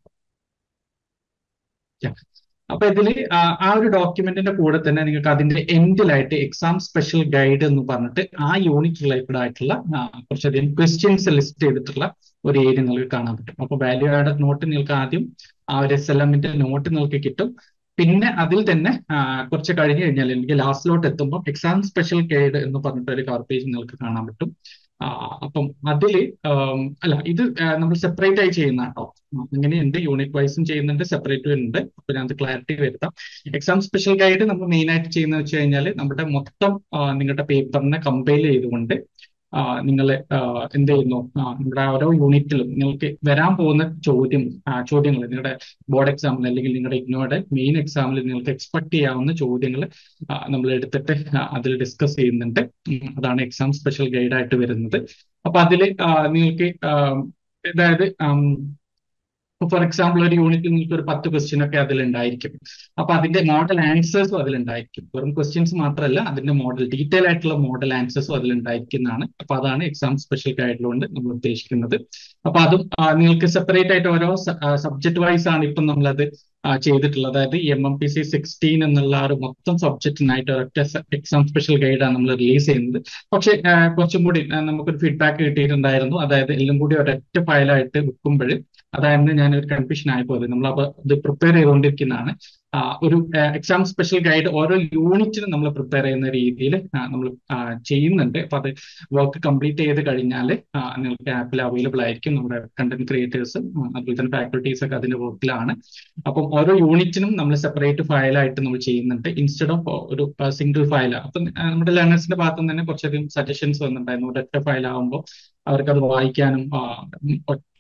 അപ്പൊ ഇതിൽ ആ ഒരു ഡോക്യുമെന്റിന്റെ കൂടെ തന്നെ നിങ്ങൾക്ക് അതിന്റെ എൻഡിലായിട്ട് എക്സാം സ്പെഷ്യൽ ഗൈഡ് എന്ന് പറഞ്ഞിട്ട് ആ യൂണിറ്റ് റിലേറ്റഡ് ആയിട്ടുള്ള ആ, കുറച്ചധികം ക്വസ്റ്റ്യൻസ് ലിസ്റ്റ് ചെയ്തിട്ടുള്ള ഒരു ഏരിയ നിങ്ങൾക്ക് കാണാൻ പറ്റും അപ്പൊ വാല്യൂ ആഡ് നോട്ട് നിങ്ങൾക്ക് ആദ്യം ആ ഒരു എസ് എൽ എമ്മിന്റെ നോട്ട് നിങ്ങൾക്ക് കിട്ടും പിന്നെ അതിൽ തന്നെ ആ, കുറച്ച് കഴിഞ്ഞ് കഴിഞ്ഞാൽ എനിക്ക് ലാസ്റ്റിലോട്ട് എത്തുമ്പോൾ എക്സാം സ്പെഷ്യൽ ഗൈഡ് എന്ന് പറഞ്ഞിട്ട് ഒരു കവർ പേജ് നിങ്ങൾക്ക് കാണാൻ പറ്റും ആ, അപ്പം അതില് ആം, അല്ല ഇത് നമ്മൾ സെപ്പറേറ്റ് ആയി ചെയ്യുന്ന കേട്ടോ അങ്ങനെയുണ്ട് യൂണിറ്റ് വൈസും ചെയ്യുന്നുണ്ട് സെപ്പറേറ്റും ഉണ്ട് അപ്പൊ ഞാൻ അത് ക്ലാരിറ്റി വരുത്താം എക്സാം സ്പെഷ്യൽ ഗൈഡ് നമ്മൾ മെയിൻ ആയിട്ട് ചെയ്യുന്നത് വെച്ച് കഴിഞ്ഞാൽ നമ്മുടെ മൊത്തം ആ, നിങ്ങളുടെ പേപ്പറിനെ കമ്പൈൽ ചെയ്തുകൊണ്ട് നിങ്ങൾ എന്ത് ചെയ്യുന്നു ആ, നിങ്ങളുടെ ഓരോ യൂണിറ്റിലും നിങ്ങൾക്ക് വരാൻ പോകുന്ന ചോദ്യം ചോദ്യങ്ങൾ നിങ്ങളുടെ ബോർഡ് എക്സാമിൽ അല്ലെങ്കിൽ നിങ്ങളുടെ ഇഗ്നോയുടെ മെയിൻ എക്സാമിൽ നിങ്ങൾക്ക് എക്സ്പെക്ട് ചെയ്യാവുന്ന ചോദ്യങ്ങൾ നമ്മൾ എടുത്തിട്ട് അതിൽ ഡിസ്കസ് ചെയ്യുന്നുണ്ട് ഉം, അതാണ് എക്സാം സ്പെഷ്യൽ ഗൈഡ് ആയിട്ട് വരുന്നത് അപ്പൊ അതിൽ നിങ്ങൾക്ക് ആ, അതായത് ഫോർ എക്സാമ്പിൾ ഒരു യൂണിറ്റിൽ നിങ്ങൾക്ക് ഒരു പത്ത് ക്വസ്റ്റ്യൻ ഒക്കെ അതിലുണ്ടായിരിക്കും അപ്പൊ അതിന്റെ മോഡൽ ആൻസേഴ്സും അതിലുണ്ടായിരിക്കും വെറും ക്വസ്റ്റ്യൻസ് മാത്രമല്ല അതിന്റെ മോഡൽ ഡീറ്റെയിൽ ആയിട്ടുള്ള മോഡൽ ആൻസേഴ്സും അതിലുണ്ടായിരിക്കുന്നതാണ് അപ്പൊ അതാണ് എക്സാം സ്പെഷ്യൽ ഗൈഡിലുകൊണ്ട് നമ്മൾ ഉദ്ദേശിക്കുന്നത് അപ്പൊ അതും ആ, നിങ്ങൾക്ക് സെപ്പറേറ്റ് ആയിട്ട് ഓരോ സബ്ജക്ട് വൈസ് ആണ് ഇപ്പം നമ്മളത് ആ, ചെയ്തിട്ടുള്ളത് അതായത് M M P C sixteen എന്നുള്ള ആ ഒരു മൊത്തം സബ്ജക്റ്റിനായിട്ട് ഒരൊറ്റ എക്സാം സ്പെഷ്യൽ ഗൈഡാണ് നമ്മൾ റിലീസ് ചെയ്യുന്നത് പക്ഷെ ആ, കുറച്ചും കൂടി ആ, നമുക്കൊരു ഫീഡ്ബാക്ക് കിട്ടിയിട്ടുണ്ടായിരുന്നു അതായത് എല്ലാം കൂടി ഒരൊറ്റ ഫയലായിട്ട് വെക്കുമ്പോൾ അതായിരുന്നു ഞാൻ ഒരു കൺഫ്യൂഷൻ ആയിപ്പോയത് നമ്മൾ അപ്പൊ ഇത് പ്രിപ്പയർ ചെയ്തുകൊണ്ടിരിക്കുന്നതാണ് ആ, ഒരു എക്സാം സ്പെഷ്യൽ ഗൈഡ് ഓരോ യൂണിറ്റിനും നമ്മൾ പ്രിപ്പയർ ചെയ്യുന്ന രീതിയിൽ നമ്മൾ ചെയ്യുന്നുണ്ട് അപ്പൊ അത് വർക്ക് കംപ്ലീറ്റ് ചെയ്ത് കഴിഞ്ഞാൽ നിങ്ങൾക്ക് ആപ്പിൽ അവൈലബിൾ ആയിരിക്കും നമ്മുടെ കണ്ടന്റ് ക്രിയേറ്റേഴ്സും അതുപോലെ തന്നെ ഫാക്കൽറ്റീസ് ഒക്കെ അതിന്റെ വർക്കിലാണ് അപ്പം ഓരോ യൂണിറ്റിനും നമ്മൾ സെപ്പറേറ്റ് ഫയലായിട്ട് നമ്മൾ ചെയ്യുന്നുണ്ട് ഇൻസ്റ്റെഡ് ഓഫ് ഒരു സിംഗിൾ ഫയൽ അപ്പം ആ, നമ്മുടെ ലേണേഴ്സിന്റെ ഭാഗത്തു നിന്ന് തന്നെ കുറച്ചധികം സജഷൻസ് വന്നിട്ടുണ്ടായിരുന്നു ഒരൊറ്റ ഫയൽ ആകുമ്പോൾ അവർക്ക് അത് വായിക്കാനും ആ, ഉം, ഒ-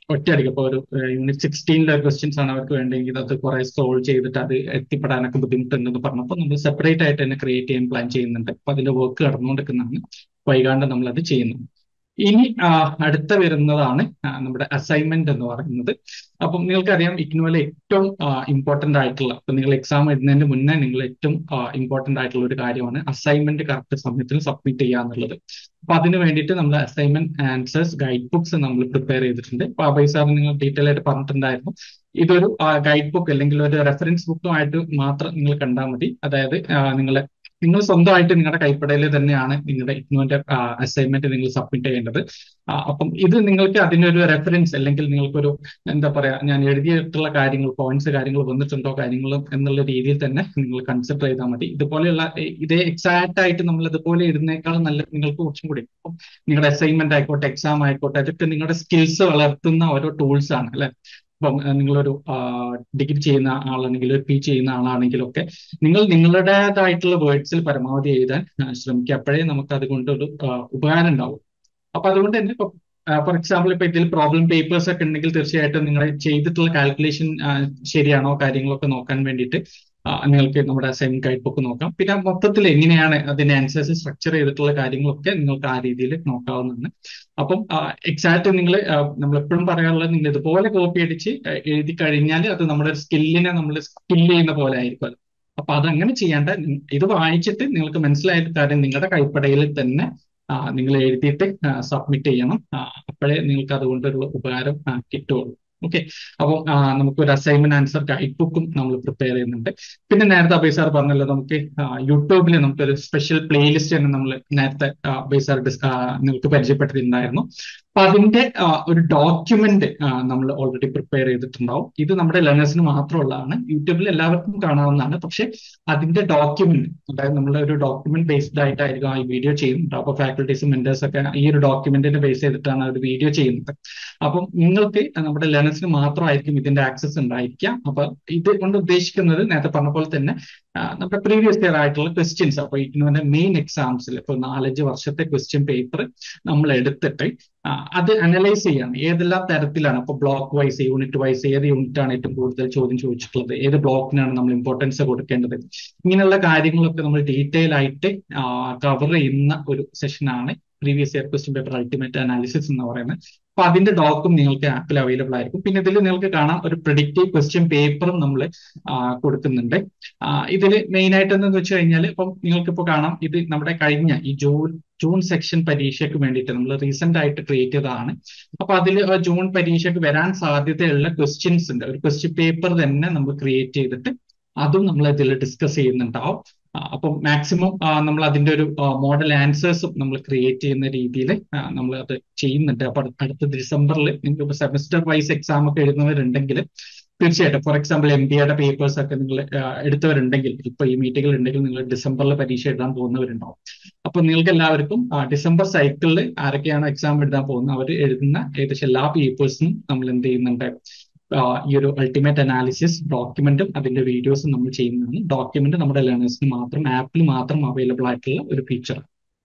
ഒറ്റയടിക്ക് ഇപ്പോൾ ഒരു യൂണിറ്റ് സിക്സ്റ്റീനിലെ ക്വസ്റ്റ്യൻസ് ആണ് അവർക്ക് വേണ്ടെങ്കിൽ അത് കുറെ സോൾവ് ചെയ്തിട്ട് അത് എത്തിപ്പെടാനൊക്കെ ബുദ്ധിമുട്ടുണ്ടെന്ന് പറഞ്ഞപ്പോൾ നമ്മൾ സെപ്പറേറ്റ് ആയിട്ട് തന്നെ ക്രിയേറ്റ് ചെയ്യാൻ പ്ലാൻ ചെയ്യുന്നുണ്ട് അപ്പൊ അതിന്റെ വർക്ക് നടന്നുകൊണ്ടിരിക്കുന്നതാണ് വൈകാണ്ട് നമ്മൾ അത് ചെയ്യുന്നു ഇനി ആ, അടുത്ത വരുന്നതാണ് ആ, നമ്മുടെ അസൈൻമെന്റ് എന്ന് പറയുന്നത് അപ്പം നിങ്ങൾക്കറിയാം ഇഗ്നോയിലെ ഏറ്റവും ഇമ്പോർട്ടന്റ് ആയിട്ടുള്ള ഇപ്പൊ നിങ്ങൾ എക്സാം എഴുതുന്നതിന് മുന്നേ നിങ്ങൾ ഏറ്റവും ഇമ്പോർട്ടന്റ് ആയിട്ടുള്ള ഒരു കാര്യമാണ് അസൈൻമെന്റ് കറക്റ്റ് സമയത്തിന് സബ്മിറ്റ് ചെയ്യുക എന്നുള്ളത് അപ്പൊ അതിന് വേണ്ടിയിട്ട് നമ്മൾ അസൈൻമെന്റ് ആൻസേഴ്സ് ഗൈഡ് ബുക്സ് നമ്മൾ പ്രിപ്പയർ ചെയ്തിട്ടുണ്ട് അപ്പൊ അഭയ് സാർ നിങ്ങൾ ഡീറ്റെയിൽ ആയിട്ട് പറഞ്ഞിട്ടുണ്ടായിരുന്നു ഇതൊരു ഗൈഡ് ബുക്ക് അല്ലെങ്കിൽ ഒരു റെഫറൻസ് ബുക്കുമായിട്ട് മാത്രം നിങ്ങൾ കണ്ടാൽ മതി അതായത് നിങ്ങൾ നിങ്ങൾ സ്വന്തമായിട്ട് നിങ്ങളുടെ കൈപ്പടയിൽ തന്നെയാണ് നിങ്ങളുടെ ഇഗ്നോന്റെ അസൈൻമെന്റ് നിങ്ങൾ സബ്മിറ്റ് ചെയ്യേണ്ടത് ആ, അപ്പം ഇത് നിങ്ങൾക്ക് അതിനൊരു റെഫറൻസ് അല്ലെങ്കിൽ നിങ്ങൾക്കൊരു എന്താ പറയാ ഞാൻ എഴുതിയിട്ടുള്ള കാര്യങ്ങൾ പോയിന്റ്സ് കാര്യങ്ങൾ വന്നിട്ടുണ്ടോ കാര്യങ്ങളും എന്നുള്ള രീതിയിൽ തന്നെ നിങ്ങൾ കൺസിഡർ ചെയ്താൽ മതി ഇതുപോലെയുള്ള ഏ, ഇതേ എക്സാക്ട് ആയിട്ട് നമ്മൾ ഇതുപോലെ ഇടുന്നേക്കാളും നല്ല നിങ്ങൾക്ക് കുറച്ചും കൂടി ഇപ്പം നിങ്ങളുടെ അസൈൻമെന്റ് ആയിക്കോട്ടെ എക്സാം ആയിക്കോട്ടെ അതൊക്കെ നിങ്ങളുടെ സ്കിൽസ് വളർത്തുന്ന ഓരോ ടൂൾസ് ആണ് അല്ലെ ഇപ്പം ആ, നിങ്ങളൊരു ഡിഗ്രി ചെയ്യുന്ന ആളാണെങ്കിൽ ഒരു പി ചെയ്യുന്ന ആളാണെങ്കിലും ഒക്കെ നിങ്ങൾ നിങ്ങളുടേതായിട്ടുള്ള വേർഡ്സിൽ പരമാവധി എഴുതാൻ ആ, ശ്രമിക്കുക അപ്പോഴേ നമുക്ക് അതുകൊണ്ടൊരു ആ, ഉപകാരം ഉണ്ടാവും അപ്പൊ അതുകൊണ്ട് തന്നെ ഇപ്പൊ ഫോർ എക്സാമ്പിൾ ഇപ്പൊ ഇതിൽ പ്രോബ്ലം പേപ്പേഴ്സ് ഒക്കെ ഉണ്ടെങ്കിൽ തീർച്ചയായിട്ടും നിങ്ങൾ ചെയ്തിട്ടുള്ള കാൽക്കുലേഷൻ ശരിയാണോ കാര്യങ്ങളൊക്കെ നോക്കാൻ വേണ്ടിയിട്ട് ആ, നിങ്ങൾക്ക് നമ്മുടെ അസൈൻമെന്റ് ഗൈഡ് ബുക്ക് നോക്കാം പിന്നെ മൊത്തത്തിൽ എങ്ങനെയാണ് അതിന്റെ ആൻസേഴ്സ് സ്ട്രക്ചർ ചെയ്തിട്ടുള്ള കാര്യങ്ങളൊക്കെ നിങ്ങൾക്ക് ആ രീതിയിൽ നോക്കാവുന്നതാണ് അപ്പം എക്സാക്ട് നിങ്ങൾ നമ്മൾ എപ്പോഴും പറയാറുള്ളത് നിങ്ങൾ ഇതുപോലെ കോപ്പി അടിച്ച് ആ, എഴുതി കഴിഞ്ഞാൽ അത് നമ്മുടെ സ്കില്ലിനെ നമ്മൾ സ്കിൽ ചെയ്യുന്ന പോലെ ആയിരിക്കും അപ്പൊ അതങ്ങനെ ചെയ്യേണ്ട നി- ഇത് വായിച്ചിട്ട് നിങ്ങൾക്ക് മനസ്സിലായ കാര്യം നിങ്ങളുടെ കൈപ്പടയിൽ തന്നെ ആ, നിങ്ങൾ എഴുതിയിട്ട് സബ്മിറ്റ് ചെയ്യണം ആ, അപ്പോഴേ നിങ്ങൾക്ക് അതുകൊണ്ടൊരു ഉപകാരം ആ, കിട്ടുള്ളൂ ഓക്കെ അപ്പോൾ നമുക്കൊരു അസൈൻമെന്റ് ആൻസർ ഗൈഡ് ബുക്കും നമ്മൾ പ്രിപ്പയർ ചെയ്യുന്നുണ്ട് പിന്നെ നേരത്തെ അഭയ് സാർ പറഞ്ഞല്ലോ നമുക്ക് യൂട്യൂബിൽ നമുക്കൊരു സ്പെഷ്യൽ പ്ലേലിസ്റ്റ് തന്നെ നമ്മൾ നേരത്തെ ആ, അഭയ് സാർ ഡിസ്- ആ, നിങ്ങൾക്ക് പരിചയപ്പെടുത്തിയിട്ടുണ്ടായിരുന്നു അപ്പൊ അതിന്റെ ആ, ഒരു ഡോക്യുമെന്റ് നമ്മൾ ഓൾറെഡി പ്രിപ്പയർ ചെയ്തിട്ടുണ്ടാവും ഇത് നമ്മുടെ ലേണേഴ്സിന് മാത്രമുള്ളതാണ് യൂട്യൂബിൽ എല്ലാവർക്കും കാണാവുന്നതാണ് പക്ഷെ അതിന്റെ ഡോക്യുമെന്റ് അതായത് നമ്മൾ ഒരു ഡോക്യുമെന്റ് ബേസ്ഡ് ആയിട്ടായിരിക്കും ആ വീഡിയോ ചെയ്യുന്നത് അപ്പൊ ഫാക്കൽറ്റീസും മെന്റേഴ്സ് ഒക്കെ ഈ ഒരു ഡോക്യുമെന്റിനെ ബേസ് ചെയ്തിട്ടാണ് ഒരു വീഡിയോ ചെയ്യുന്നത് അപ്പം നിങ്ങൾക്ക് നമ്മുടെ ലേണേഴ്സിന് മാത്രമായിരിക്കും ഇതിന്റെ ആക്സസ് ഉണ്ടായിരിക്കുക അപ്പൊ ഇത് കൊണ്ട് ഉദ്ദേശിക്കുന്നത് നേരത്തെ പറഞ്ഞ പോലെ തന്നെ ആ, നമ്മുടെ പ്രീവിയസ് ഇയർ ആയിട്ടുള്ള ക്വസ്റ്റ്യൻസ് അപ്പൊ ഇതിന്റെ മെയിൻ എക്സാംസിൽ ഇപ്പൊ നാലഞ്ച് വർഷത്തെ ക്വസ്റ്റ്യൻ പേപ്പർ നമ്മൾ എടുത്തിട്ട് ആ, അത് അനലൈസ് ചെയ്യാണ് ഏതെല്ലാം തരത്തിലാണ് ഇപ്പൊ ബ്ലോക്ക് വൈസ് യൂണിറ്റ് വൈസ് ഏത് യൂണിറ്റ് ആണ് ഏറ്റവും കൂടുതൽ ചോദ്യം ചോദിച്ചിട്ടുള്ളത് ഏത് ബ്ലോക്കിനാണ് നമ്മൾ ഇമ്പോർട്ടൻസ് കൊടുക്കേണ്ടത് ഇങ്ങനെയുള്ള കാര്യങ്ങളൊക്കെ നമ്മൾ ഡീറ്റെയിൽ ആയിട്ട് കവർ ചെയ്യുന്ന ഒരു സെഷനാണ് previous year question paper ultimate analysis എന്ന് പറയുന്നത് അപ്പൊ അതിന്റെ ഡോക്കും നിങ്ങൾക്ക് ആപ്പിൽ അവൈലബിൾ ആയിരിക്കും പിന്നെ ഇതിൽ നിങ്ങൾക്ക് കാണാം ഒരു പ്രിഡിക്റ്റീവ് ക്വസ്റ്റ്യൻ പേപ്പറും നമ്മൾ കൊടുക്കുന്നുണ്ട് ആ, ഇതില് മെയിൻ ആയിട്ട് എന്താന്ന് വെച്ച് കഴിഞ്ഞാൽ ഇപ്പം നിങ്ങൾക്ക് ഇപ്പോൾ കാണാം ഇത് നമ്മുടെ കഴിഞ്ഞ ഈ ജൂൺ ജൂൺ സെക്ഷൻ പരീക്ഷയ്ക്ക് വേണ്ടിയിട്ട് നമ്മൾ റീസെന്റ് ആയിട്ട് ക്രിയേറ്റ് ചെയ്തതാണ് അപ്പൊ അതിൽ ജൂൺ പരീക്ഷയ്ക്ക് വരാൻ സാധ്യതയുള്ള ക്വസ്റ്റ്യൻസ് ഉണ്ട് ഒരു ക്വസ്റ്റ്യൻ പേപ്പർ തന്നെ നമ്മൾ ക്രിയേറ്റ് ചെയ്തിട്ട് അതും നമ്മൾ ഇതിൽ ഡിസ്കസ് ചെയ്യുന്നുണ്ടാവും ആ, അപ്പം മാക്സിമം നമ്മൾ അതിന്റെ ഒരു മോഡൽ ആൻസേഴ്സും നമ്മൾ ക്രിയേറ്റ് ചെയ്യുന്ന രീതിയിൽ നമ്മൾ അത് ചെയ്യുന്നുണ്ട് അപ്പൊ അടുത്ത ഡിസംബറിൽ നിങ്ങൾക്ക് സെമസ്റ്റർ വൈസ് എക്സാം ഒക്കെ എഴുതുന്നവരുണ്ടെങ്കിൽ തീർച്ചയായിട്ടും ഫോർ എക്സാമ്പിൾ എം ബി എയുടെ പേപ്പേഴ്സ് ഒക്കെ നിങ്ങൾ എടുത്തവരുണ്ടെങ്കിൽ ഇപ്പൊ ഈ മീറ്റുകൾ ഉണ്ടെങ്കിൽ നിങ്ങൾ ഡിസംബറിൽ പരീക്ഷ എഴുതാൻ പോകുന്നവരുണ്ടാവും അപ്പൊ നിങ്ങൾക്ക് എല്ലാവർക്കും ആ, ഡിസംബർ സൈക്കിളിൽ ആരൊക്കെയാണ് എക്സാം എഴുതാൻ പോകുന്നത് അവർ എഴുതുന്ന ഏകദേശം എല്ലാ പേപ്പേഴ്സും നമ്മൾ എന്ത് ചെയ്യുന്നുണ്ട് ആ, ഈ ഒരു അൾട്ടിമേറ്റ് അനാലിസിസ് ഡോക്യുമെന്റും അതിന്റെ വീഡിയോസും നമ്മൾ ചെയ്യുന്നതാണ് ഡോക്യുമെന്റ് നമ്മുടെ ലേണേഴ്സിന് മാത്രം ആപ്പിൽ മാത്രം അവൈലബിൾ ആയിട്ടുള്ള ഒരു ഫീച്ചർ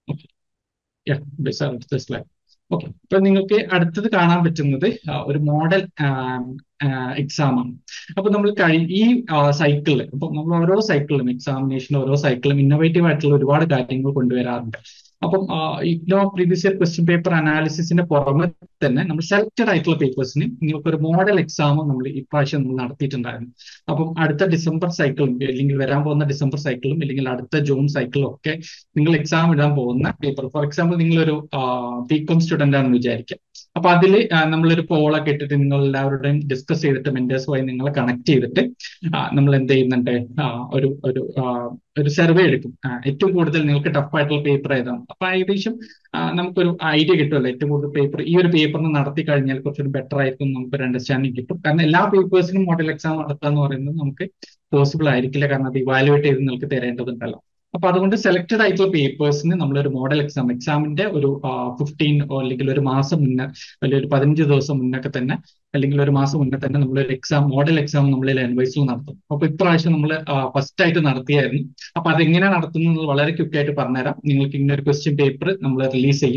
അടുത്ത സ്ലൈഡ് ഓക്കെ ഇപ്പൊ നിങ്ങൾക്ക് അടുത്തത് കാണാൻ പറ്റുന്നത് ആ, ഒരു മോഡൽ എക്സാം ആണ് അപ്പൊ നമ്മൾ കഴി ഈ സൈക്കിളിൽ അപ്പൊ നമ്മൾ ഓരോ സൈക്കിളിലും എക്സാമിനേഷൻ ഓരോ സൈക്കിളും ഇന്നോവേറ്റീവ് ആയിട്ടുള്ള ഒരുപാട് കാര്യങ്ങൾ കൊണ്ടുവരാറുണ്ട് അപ്പം IGNOU previous year question paper അനാലിസിസിന്റെ പുറമെ തന്നെ നമ്മൾ സെലക്ടഡ് ആയിട്ടുള്ള പേപ്പേഴ്സിന് നിങ്ങൾക്ക് ഒരു മോഡൽ എക്സാമും നമ്മൾ ഇപ്രാവശ്യം നമ്മൾ നടത്തിയിട്ടുണ്ടായിരുന്നു അപ്പം അടുത്ത ഡിസംബർ സൈക്കിളും അല്ലെങ്കിൽ വരാൻ പോകുന്ന ഡിസംബർ സൈക്കിളും അല്ലെങ്കിൽ അടുത്ത ജൂൺ സൈക്കിളും ഒക്കെ നിങ്ങൾ എക്സാം ഇടാൻ പോകുന്ന പേപ്പർ ഫോർ എക്സാമ്പിൾ നിങ്ങളൊരു ബികോം സ്റ്റുഡന്റ് ആണെന്ന് വിചാരിക്കാം അപ്പൊ അതിൽ നമ്മളൊരു പോളൊക്കെ ഇട്ടിട്ട് നിങ്ങൾ എല്ലാവരുടെയും ഡിസ്കസ് ചെയ്തിട്ട് മെന്റേഴ്സുമായി നിങ്ങളെ കണക്ട് ചെയ്തിട്ട് ആ, നമ്മൾ എന്ത് ചെയ്യുന്നുണ്ട് ആ, ഒരു ഒരു ആ, ഒരു സർവേ എടുക്കും ആ, ഏറ്റവും കൂടുതൽ നിങ്ങൾക്ക് ടഫ് ആയിട്ടുള്ള പേപ്പർ ഏതാണ് അപ്പൊ ഏകദേശം ആ, നമുക്കൊരു ഐഡിയ കിട്ടുമല്ലോ ഏറ്റവും കൂടുതൽ പേപ്പർ ഈ ഒരു പേപ്പറിന് നടത്തി കഴിഞ്ഞാൽ കുറച്ചൊരു ബെറ്റർ ആയിരിക്കും നമുക്കൊരു അണ്ടർസ്റ്റാൻഡിങ് കിട്ടും കാരണം എല്ലാ പേപ്പേഴ്സിനും മോഡൽ എക്സാം നടത്തുക എന്ന് പറയുന്നത് നമുക്ക് പോസിബിൾ ആയിരിക്കില്ല കാരണം അത് ഇവാലുവേറ്റ് ചെയ്ത് നിങ്ങൾക്ക് തരേണ്ടതുണ്ടല്ലോ അപ്പൊ അതുകൊണ്ട് സെലക്ടഡ് ആയിട്ടുള്ള പേപ്പേഴ്സിന് നമ്മളൊരു മോഡൽ എക്സാം എക്സാമിന്റെ ഒരു ഫിഫ്റ്റീൻ അല്ലെങ്കിൽ ഒരു മാസം മുന്നേ അല്ലെങ്കിൽ ഒരു പതിനഞ്ച് ദിവസം മുന്നൊക്കെ തന്നെ അല്ലെങ്കിൽ ഒരു മാസം മുന്നേ തന്നെ നമ്മളൊരു എക്സാം മോഡൽ എക്സാം നമ്മൾ ലാൻഡ്വൈസിൽ നടത്തും അപ്പൊ ഇപ്രാവശ്യം നമ്മൾ ഫസ്റ്റ് ആയിട്ട് നടത്തിയായിരുന്നു അപ്പൊ അതെങ്ങനെ നടത്തുന്നത് വളരെ ക്വിക്ക് ആയിട്ട് പറഞ്ഞുതരാം നിങ്ങൾക്ക് ഇങ്ങനെ ഒരു ക്വസ്റ്റ്യൻ പേപ്പർ നമ്മൾ റിലീസ് ചെയ്യും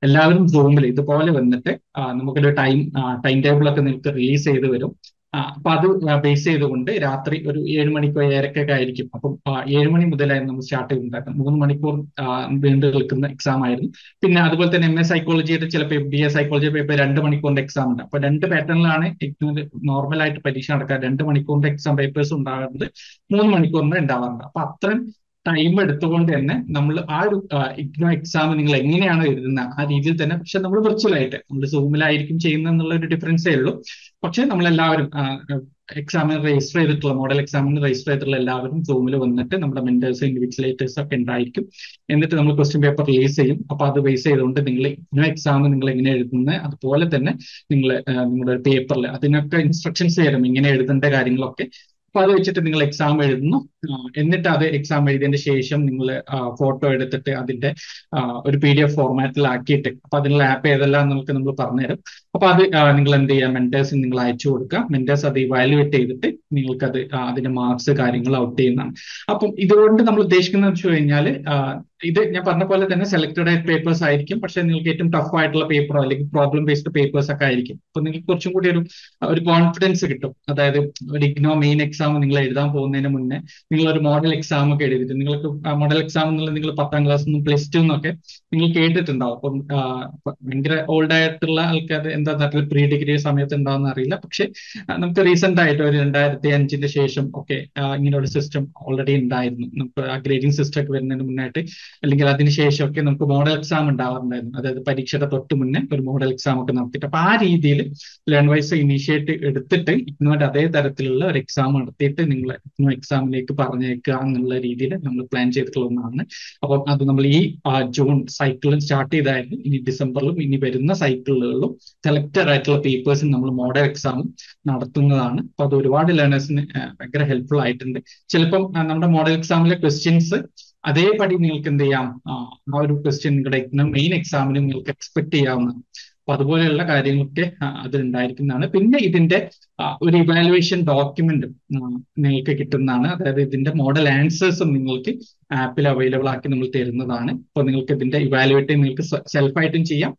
എല്ലാവരും സൂമിൽ ഇതുപോലെ വന്നിട്ട് ആ, നമുക്കൊരു ടൈം ടൈം ടേബിൾ ഒക്കെ നിങ്ങൾക്ക് റിലീസ് ചെയ്ത് വരും ആ, അപ്പൊ അത് ബേസ് ചെയ്തുകൊണ്ട് രാത്രി ഒരു ഏഴ് മണിക്കോ ഏഴരക്കൊക്കെ ആയിരിക്കും അപ്പം ആ, ഏഴ് മണി മുതലായിരുന്നു നമ്മൾ സ്റ്റാർട്ട് ചെയ്തിട്ടുണ്ടായിരുന്നത് മൂന്ന് മണിക്കൂർ ആ, നീണ്ടു നിൽക്കുന്ന എക്സാം ആയിരുന്നു പിന്നെ അതുപോലെ തന്നെ എം എ സൈക്കോളജിയുടെ ചിലപ്പോൾ ബി എ സൈക്കോളജി പേപ്പർ രണ്ട് മണിക്കൂറിന്റെ എക്സാം ഉണ്ട് അപ്പൊ രണ്ട് പാറ്റേണിലാണ് നോർമൽ ആയിട്ട് പരീക്ഷ നടക്കുക രണ്ട് മണിക്കൂറിന്റെ എക്സാം പേപ്പേഴ്സ് ഉണ്ടാകുന്നത് മൂന്ന് മണിക്കൂറിന്റെ ഉണ്ടാവാറുണ്ട് അപ്പൊ അത്രയും ടൈം എടുത്തുകൊണ്ട് തന്നെ നമ്മൾ ആ ഒരു ഇഗ്നോ എക്സാം നിങ്ങൾ എങ്ങനെയാണോ എഴുതുന്നത് ആ രീതിയിൽ തന്നെ പക്ഷെ നമ്മൾ വിർച്വൽ ആയിട്ട് നമ്മൾ സൂമിലായിരിക്കും ചെയ്യുന്നത് എന്നുള്ള ഒരു ഡിഫറൻസേ ഉള്ളൂ പക്ഷെ നമ്മളെല്ലാവരും എക്സാമിന് രജിസ്റ്റർ ചെയ്തിട്ടുള്ള മോഡൽ എക്സാമിന് രജിസ്റ്റർ ചെയ്തിട്ടുള്ള എല്ലാവരും സൂമിൽ വന്നിട്ട് നമ്മുടെ മെന്റേഴ്സ് ഇൻഡിവിജ്വലേറ്റേഴ്സ് ഒക്കെ ഉണ്ടായിരിക്കും എന്നിട്ട് നമ്മൾ ക്വസ്റ്റ്യൻ പേപ്പർ റിലീസ് ചെയ്യും അപ്പൊ അത് ബേസ് ചെയ്തുകൊണ്ട് നിങ്ങൾ ഇഗ്നോ എക്സാം നിങ്ങൾ എങ്ങനെ എഴുതുന്നത് അതുപോലെ തന്നെ നിങ്ങൾ നിങ്ങളുടെ പേപ്പറിൽ അതിനൊക്കെ ഇൻസ്ട്രക്ഷൻസ് തരും ഇങ്ങനെ എഴുതേണ്ട കാര്യങ്ങളൊക്കെ അപ്പൊ അത് വെച്ചിട്ട് നിങ്ങൾ എക്സാം എഴുതുന്നു ആ, എന്നിട്ട് അത് എക്സാം എഴുതിയതിന് ശേഷം നിങ്ങൾ ഫോട്ടോ എടുത്തിട്ട് അതിന്റെ ആ, ഒരു പി ഡി എഫ് ഫോർമാറ്റിലാക്കിയിട്ട് അപ്പൊ അതിനുള്ള ആപ്പ് ഏതെല്ലാം നമുക്ക് നമ്മൾ പറഞ്ഞുതരും അപ്പൊ അത് ആ, നിങ്ങൾ എന്ത് ചെയ്യുക മെന്റേഴ്സിന് നിങ്ങൾ അയച്ചു കൊടുക്കുക മെന്റേഴ്സ് അത് ഇവാലുവേറ്റ് ചെയ്തിട്ട് നിങ്ങൾക്ക് അത് അതിന്റെ മാർക്സ് കാര്യങ്ങൾ ഔട്ട് ചെയ്യുന്നതാണ് അപ്പം ഇതുകൊണ്ട് നമ്മൾ ഉദ്ദേശിക്കുന്നത് വെച്ച് കഴിഞ്ഞാൽ ഇത് ഞാൻ പറഞ്ഞ പോലെ തന്നെ സെലക്ടഡ് ആയിട്ട് പേപ്പേഴ്സ് ആയിരിക്കും പക്ഷെ നിങ്ങൾക്ക് ഏറ്റവും ടഫ് ആയിട്ടുള്ള പേപ്പറോ അല്ലെങ്കിൽ പ്രോബ്ലം ബേസ്ഡ് പേപ്പേഴ്സ് ഒക്കെ ആയിരിക്കും അപ്പൊ നിങ്ങൾക്ക് കുറച്ചും കൂടി ഒരു ഒരു കോൺഫിഡൻസ് കിട്ടും അതായത് ഒരു ഇഗ്നോ മെയിൻ എക്സാം നിങ്ങൾ എഴുതാൻ പോകുന്നതിന് മുന്നേ നിങ്ങൾ ഒരു മോഡൽ എക്സാം ഒക്കെ എഴുതിയിട്ട് നിങ്ങൾക്ക് മോഡൽ എക്സാം എന്നുള്ളത് നിങ്ങൾ പത്താം ക്ലാസ് നിന്നും പ്ലസ് ടു എന്നൊക്കെ നിങ്ങൾ കേട്ടിട്ടുണ്ടാവും അപ്പം ആ, പ- ഭയങ്കര ഓൾഡ് ആയിട്ടുള്ള ആൾക്കാർ എന്താ നാട്ടിൽ പ്രീ ഡിഗ്രി സമയത്ത് ഉണ്ടാവുന്ന അറിയില്ല പക്ഷെ ആ, നമുക്ക് റീസെന്റ് ആയിട്ട് ഒരു രണ്ടായിരത്തി അഞ്ചിന്റെ ശേഷം ഒക്കെ ആ, ഇങ്ങനെ ഒരു സിസ്റ്റം ഓൾറെഡി ഉണ്ടായിരുന്നു നമുക്ക് ആ ഗ്രേഡിംഗ് സിസ്റ്റം ഒക്കെ വരുന്നതിന് മുന്നായിട്ട് അല്ലെങ്കിൽ അതിന് ശേഷമൊക്കെ നമുക്ക് മോഡൽ എക്സാം ഉണ്ടാവാറുണ്ടായിരുന്നു അതായത് പരീക്ഷയുടെ തൊട്ട് മുന്നേ ഒരു മോഡൽ എക്സാം ഒക്കെ നടത്തിയിട്ട് അപ്പൊ ആ രീതിയിൽ ലേൺ വൈസ് ഇനീഷ്യേറ്റ് എടുത്തിട്ട് ഇഗ്നോയുടെ അതേ തരത്തിലുള്ള ഒരു എക്സാം നടത്തിയിട്ട് നിങ്ങൾ ഇഗ്നോ എക്സാമിലേക്ക് പറഞ്ഞേക്കുക എന്നുള്ള രീതിയിൽ നമ്മൾ പ്ലാൻ ചെയ്തിട്ടുള്ള ഒന്നാണ് അപ്പം അത് നമ്മൾ ഈ ആ, ജൂൺ സൈക്കിളിൽ സ്റ്റാർട്ട് ചെയ്തായിരുന്നു ഇനി ഡിസംബറിലും ഇനി വരുന്ന സൈക്കിളുകളിലും സെലക്ടഡ് ആയിട്ടുള്ള പേപ്പേഴ്സും നമ്മൾ മോഡൽ എക്സാമും നടത്തുന്നതാണ് അപ്പൊ അത് ഒരുപാട് ലേണേഴ്സിന് ഭയങ്കര ഹെൽപ്ഫുൾ ആയിട്ടുണ്ട് ചിലപ്പം ആ, നമ്മുടെ മോഡൽ എക്സാമിലെ ക്വസ്റ്റ്യൻസ് അതേപടി നിങ്ങൾക്ക് എന്ത് ചെയ്യാം ആ ആ ഒരു ക്വസ്റ്റ്യൻ നിങ്ങളുടെ മെയിൻ എക്സാമിന് നിങ്ങൾക്ക് എക്സ്പെക്ട് ചെയ്യാവുന്നതാണ് അപ്പൊ അതുപോലെയുള്ള കാര്യങ്ങളൊക്കെ ആ, അതിലുണ്ടായിരിക്കുന്നതാണ് പിന്നെ ഇതിന്റെ ആ, ഒരു ഇവാലുവേഷൻ ഡോക്യുമെന്റ് നിങ്ങൾക്ക് കിട്ടുന്നതാണ് അതായത് ഇതിന്റെ മോഡൽ ആൻസേഴ്സും നിങ്ങൾക്ക് ആപ്പിൽ അവൈലബിൾ ആക്കി നമ്മൾ തരുന്നതാണ് അപ്പോൾ നിങ്ങൾക്ക് ഇതിന്റെ ഇവാലുവേറ്റ് നിങ്ങൾക്ക് സെൽഫായിട്ടും ചെയ്യാം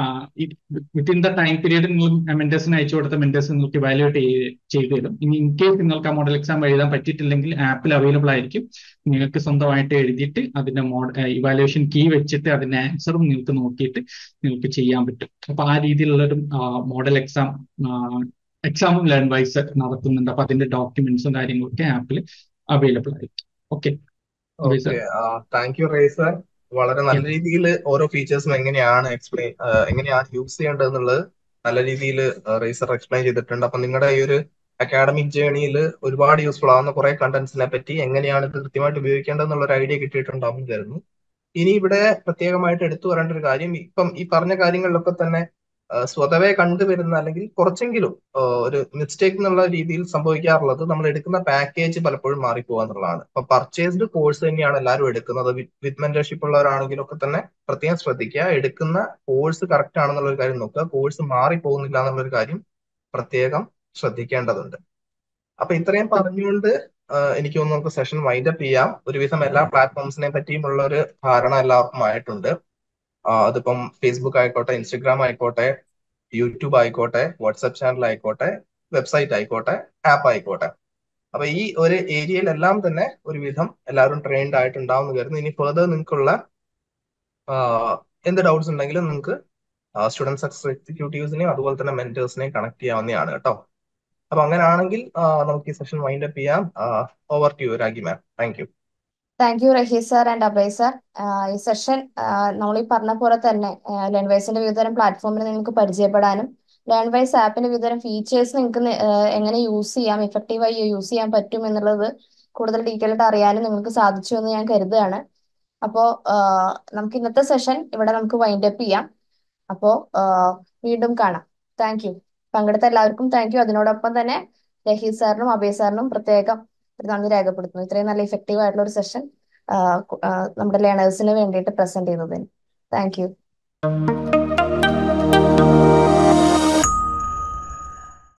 വിത്തിൻ ദ ടൈം പീരീഡ് നിങ്ങൾ മെന്റേഴ്സിന് അയച്ചു കൊടുത്ത മെന്റേഴ്സ് നിങ്ങൾക്ക് ഇവാലുവേറ്റ് ചെയ്ത് തരും ഇനി ഇൻ കേസ് നിങ്ങൾക്ക് ആ മോഡൽ എക്സാം എഴുതാൻ പറ്റിയിട്ടില്ലെങ്കിൽ ആപ്പിൽ അവൈലബിൾ ആയിരിക്കും നിങ്ങൾക്ക് സ്വന്തമായിട്ട് എഴുതിയിട്ട് അതിന്റെ മോഡൽ ഇവാലുവേഷൻ കീ വെച്ചിട്ട് അതിന്റെ ആൻസറും നിങ്ങൾക്ക് നോക്കിയിട്ട് നിങ്ങൾക്ക് ചെയ്യാൻ പറ്റും അപ്പൊ ആ രീതിയിലുള്ള ഒരു മോഡൽ എക്സാം എക്സാമും ലേൺ വൈസ് നടത്തുന്നുണ്ട് അപ്പൊ അതിന്റെ ഡോക്യുമെന്റ്സും കാര്യങ്ങളൊക്കെ ആപ്പിൽ അവൈലബിൾ ആയിരിക്കും okay okay thank you Razor വളരെ നല്ല രീതിയിൽ ഓരോ ഫീച്ചേഴ്സും എങ്ങനെയാണ് എക്സ്പ്ലെയിൻ എങ്ങനെയാണ് യൂസ് ചെയ്യേണ്ടത് എന്നുള്ളത് നല്ല രീതിയിൽ റേസർ എക്സ്പ്ലെയിൻ ചെയ്തിട്ടുണ്ട് അപ്പൊ നിങ്ങളുടെ ഈ ഒരു അക്കാഡമിക് ജേണിയിൽ ഒരുപാട് യൂസ്ഫുൾ ആവുന്ന കുറെ കണ്ടന്റ്സിനെ പറ്റി എങ്ങനെയാണ് ഇത് കൃത്യമായിട്ട് ഉപയോഗിക്കേണ്ടത് എന്നുള്ള ഒരു ഐഡിയ കിട്ടിയിട്ടുണ്ടാവും എന്ന് കരുതുന്നു ഇനി ഇവിടെ പ്രത്യേകമായിട്ട് എടുത്തു പറയേണ്ട ഒരു കാര്യം ഇപ്പം ഈ പറഞ്ഞ കാര്യങ്ങളിലൊക്കെ തന്നെ ആ, സ്വതവേ കണ്ടുവരുന്ന അല്ലെങ്കിൽ കുറച്ചെങ്കിലും ആ, ഒരു മിസ്റ്റേക്ക് എന്നുള്ള രീതിയിൽ സംഭവിക്കാറുള്ളത് നമ്മൾ എടുക്കുന്ന പാക്കേജ് പലപ്പോഴും മാറിപ്പോകുക എന്നുള്ളതാണ് അപ്പൊ പർച്ചേസ്ഡ് കോഴ്സ് തന്നെയാണ് എല്ലാവരും എടുക്കുന്നത് വിത്ത് മെന്റർഷിപ്പ് ഉള്ളവരാണെങ്കിലും ഒക്കെ തന്നെ പ്രത്യേകം ശ്രദ്ധിക്കുക എടുക്കുന്ന കോഴ്സ് കറക്റ്റ് ആണെന്നുള്ള ഒരു കാര്യം നോക്കുക കോഴ്സ് മാറിപ്പോകുന്നില്ല എന്നുള്ള ഒരു കാര്യം പ്രത്യേകം ശ്രദ്ധിക്കേണ്ടതുണ്ട് അപ്പൊ ഇത്രയും പറഞ്ഞുകൊണ്ട് ആ, എനിക്ക് തോന്നുന്നു നമുക്ക് സെഷൻ വൈൻഡ് അപ്പ് ചെയ്യാം ഒരുവിധം എല്ലാ പ്ലാറ്റ്ഫോംസിനെ പറ്റിയും ഉള്ള ഒരു ധാരണ എല്ലാവർക്കും ആയിട്ടുണ്ട് ആ, അതിപ്പം ഫേസ്ബുക്ക് ആയിക്കോട്ടെ ഇൻസ്റ്റഗ്രാം ആയിക്കോട്ടെ യൂട്യൂബ് ആയിക്കോട്ടെ വാട്സപ്പ് ചാനൽ ആയിക്കോട്ടെ വെബ്സൈറ്റ് ആയിക്കോട്ടെ ആപ്പ് ആയിക്കോട്ടെ അപ്പൊ ഈ ഒരു ഏരിയയിലെല്ലാം തന്നെ ഒരുവിധം എല്ലാവരും ട്രെയിൻഡ് ആയിട്ടുണ്ടാവും എന്ന് കരുതുന്നു ഇനി ഫെർദർ നിങ്ങൾക്കുള്ള എന്ത് ഡൗട്ട്സ് ഉണ്ടെങ്കിലും നിങ്ങൾക്ക് സ്റ്റുഡൻറ് സക്സസ് എക്സിക്യൂട്ടീവ്സിനെയും അതുപോലെ തന്നെ മെന്റേഴ്സിനെയും കണക്ട് ചെയ്യാവുന്നതാണ് കേട്ടോ അപ്പൊ അങ്ങനെയാണെങ്കിൽ ആ, നമുക്ക് ഈ സെഷൻ വൈൻഡ് അപ്പ് ചെയ്യാം over to you Ragi ma'am thank you thank you Rahees sir and Abhay sir ഈ സെഷൻ നമ്മൾ ഈ പറഞ്ഞ പോലെ തന്നെ ലേൺവൈസിന്റെ വിവിധതരം പ്ലാറ്റ്ഫോമിൽ നിങ്ങൾക്ക് പരിചയപ്പെടാനും ലേൺവൈസ് ആപ്പിന്റെ വിവിധതരം ഫീച്ചേഴ്സ് നിങ്ങൾക്ക് നി- ആഹ് എങ്ങനെ യൂസ് ചെയ്യാം എഫക്റ്റീവായി യൂസ് ചെയ്യാൻ പറ്റും എന്നുള്ളത് കൂടുതൽ ഡീറ്റെയിൽ ആയിട്ട് അറിയാനും നിങ്ങൾക്ക് സാധിച്ചു എന്ന് ഞാൻ കരുതുകയാണ് അപ്പോൾ നമുക്ക് ഇന്നത്തെ സെഷൻ ഇവിടെ നമുക്ക് വൈൻഡ് അപ്പ് ചെയ്യാം അപ്പോൾ വീണ്ടും കാണാം താങ്ക് യു പങ്കെടുത്ത എല്ലാവർക്കും താങ്ക് യു അതിനോടൊപ്പം തന്നെ രഹീസ് സാറിനും അഭയ് സാറിനും പ്രത്യേകം ഒരു നന്ദി രേഖപ്പെടുത്തുന്നു ഇത്രയും നല്ല ഇഫക്റ്റീവ് ആയിട്ടുള്ള ഒരു സെഷൻ നമ്മുടെ ലേണേഴ്സിന് വേണ്ടിയിട്ട് പ്രസന്റ് ചെയ്തതിന് താങ്ക് യു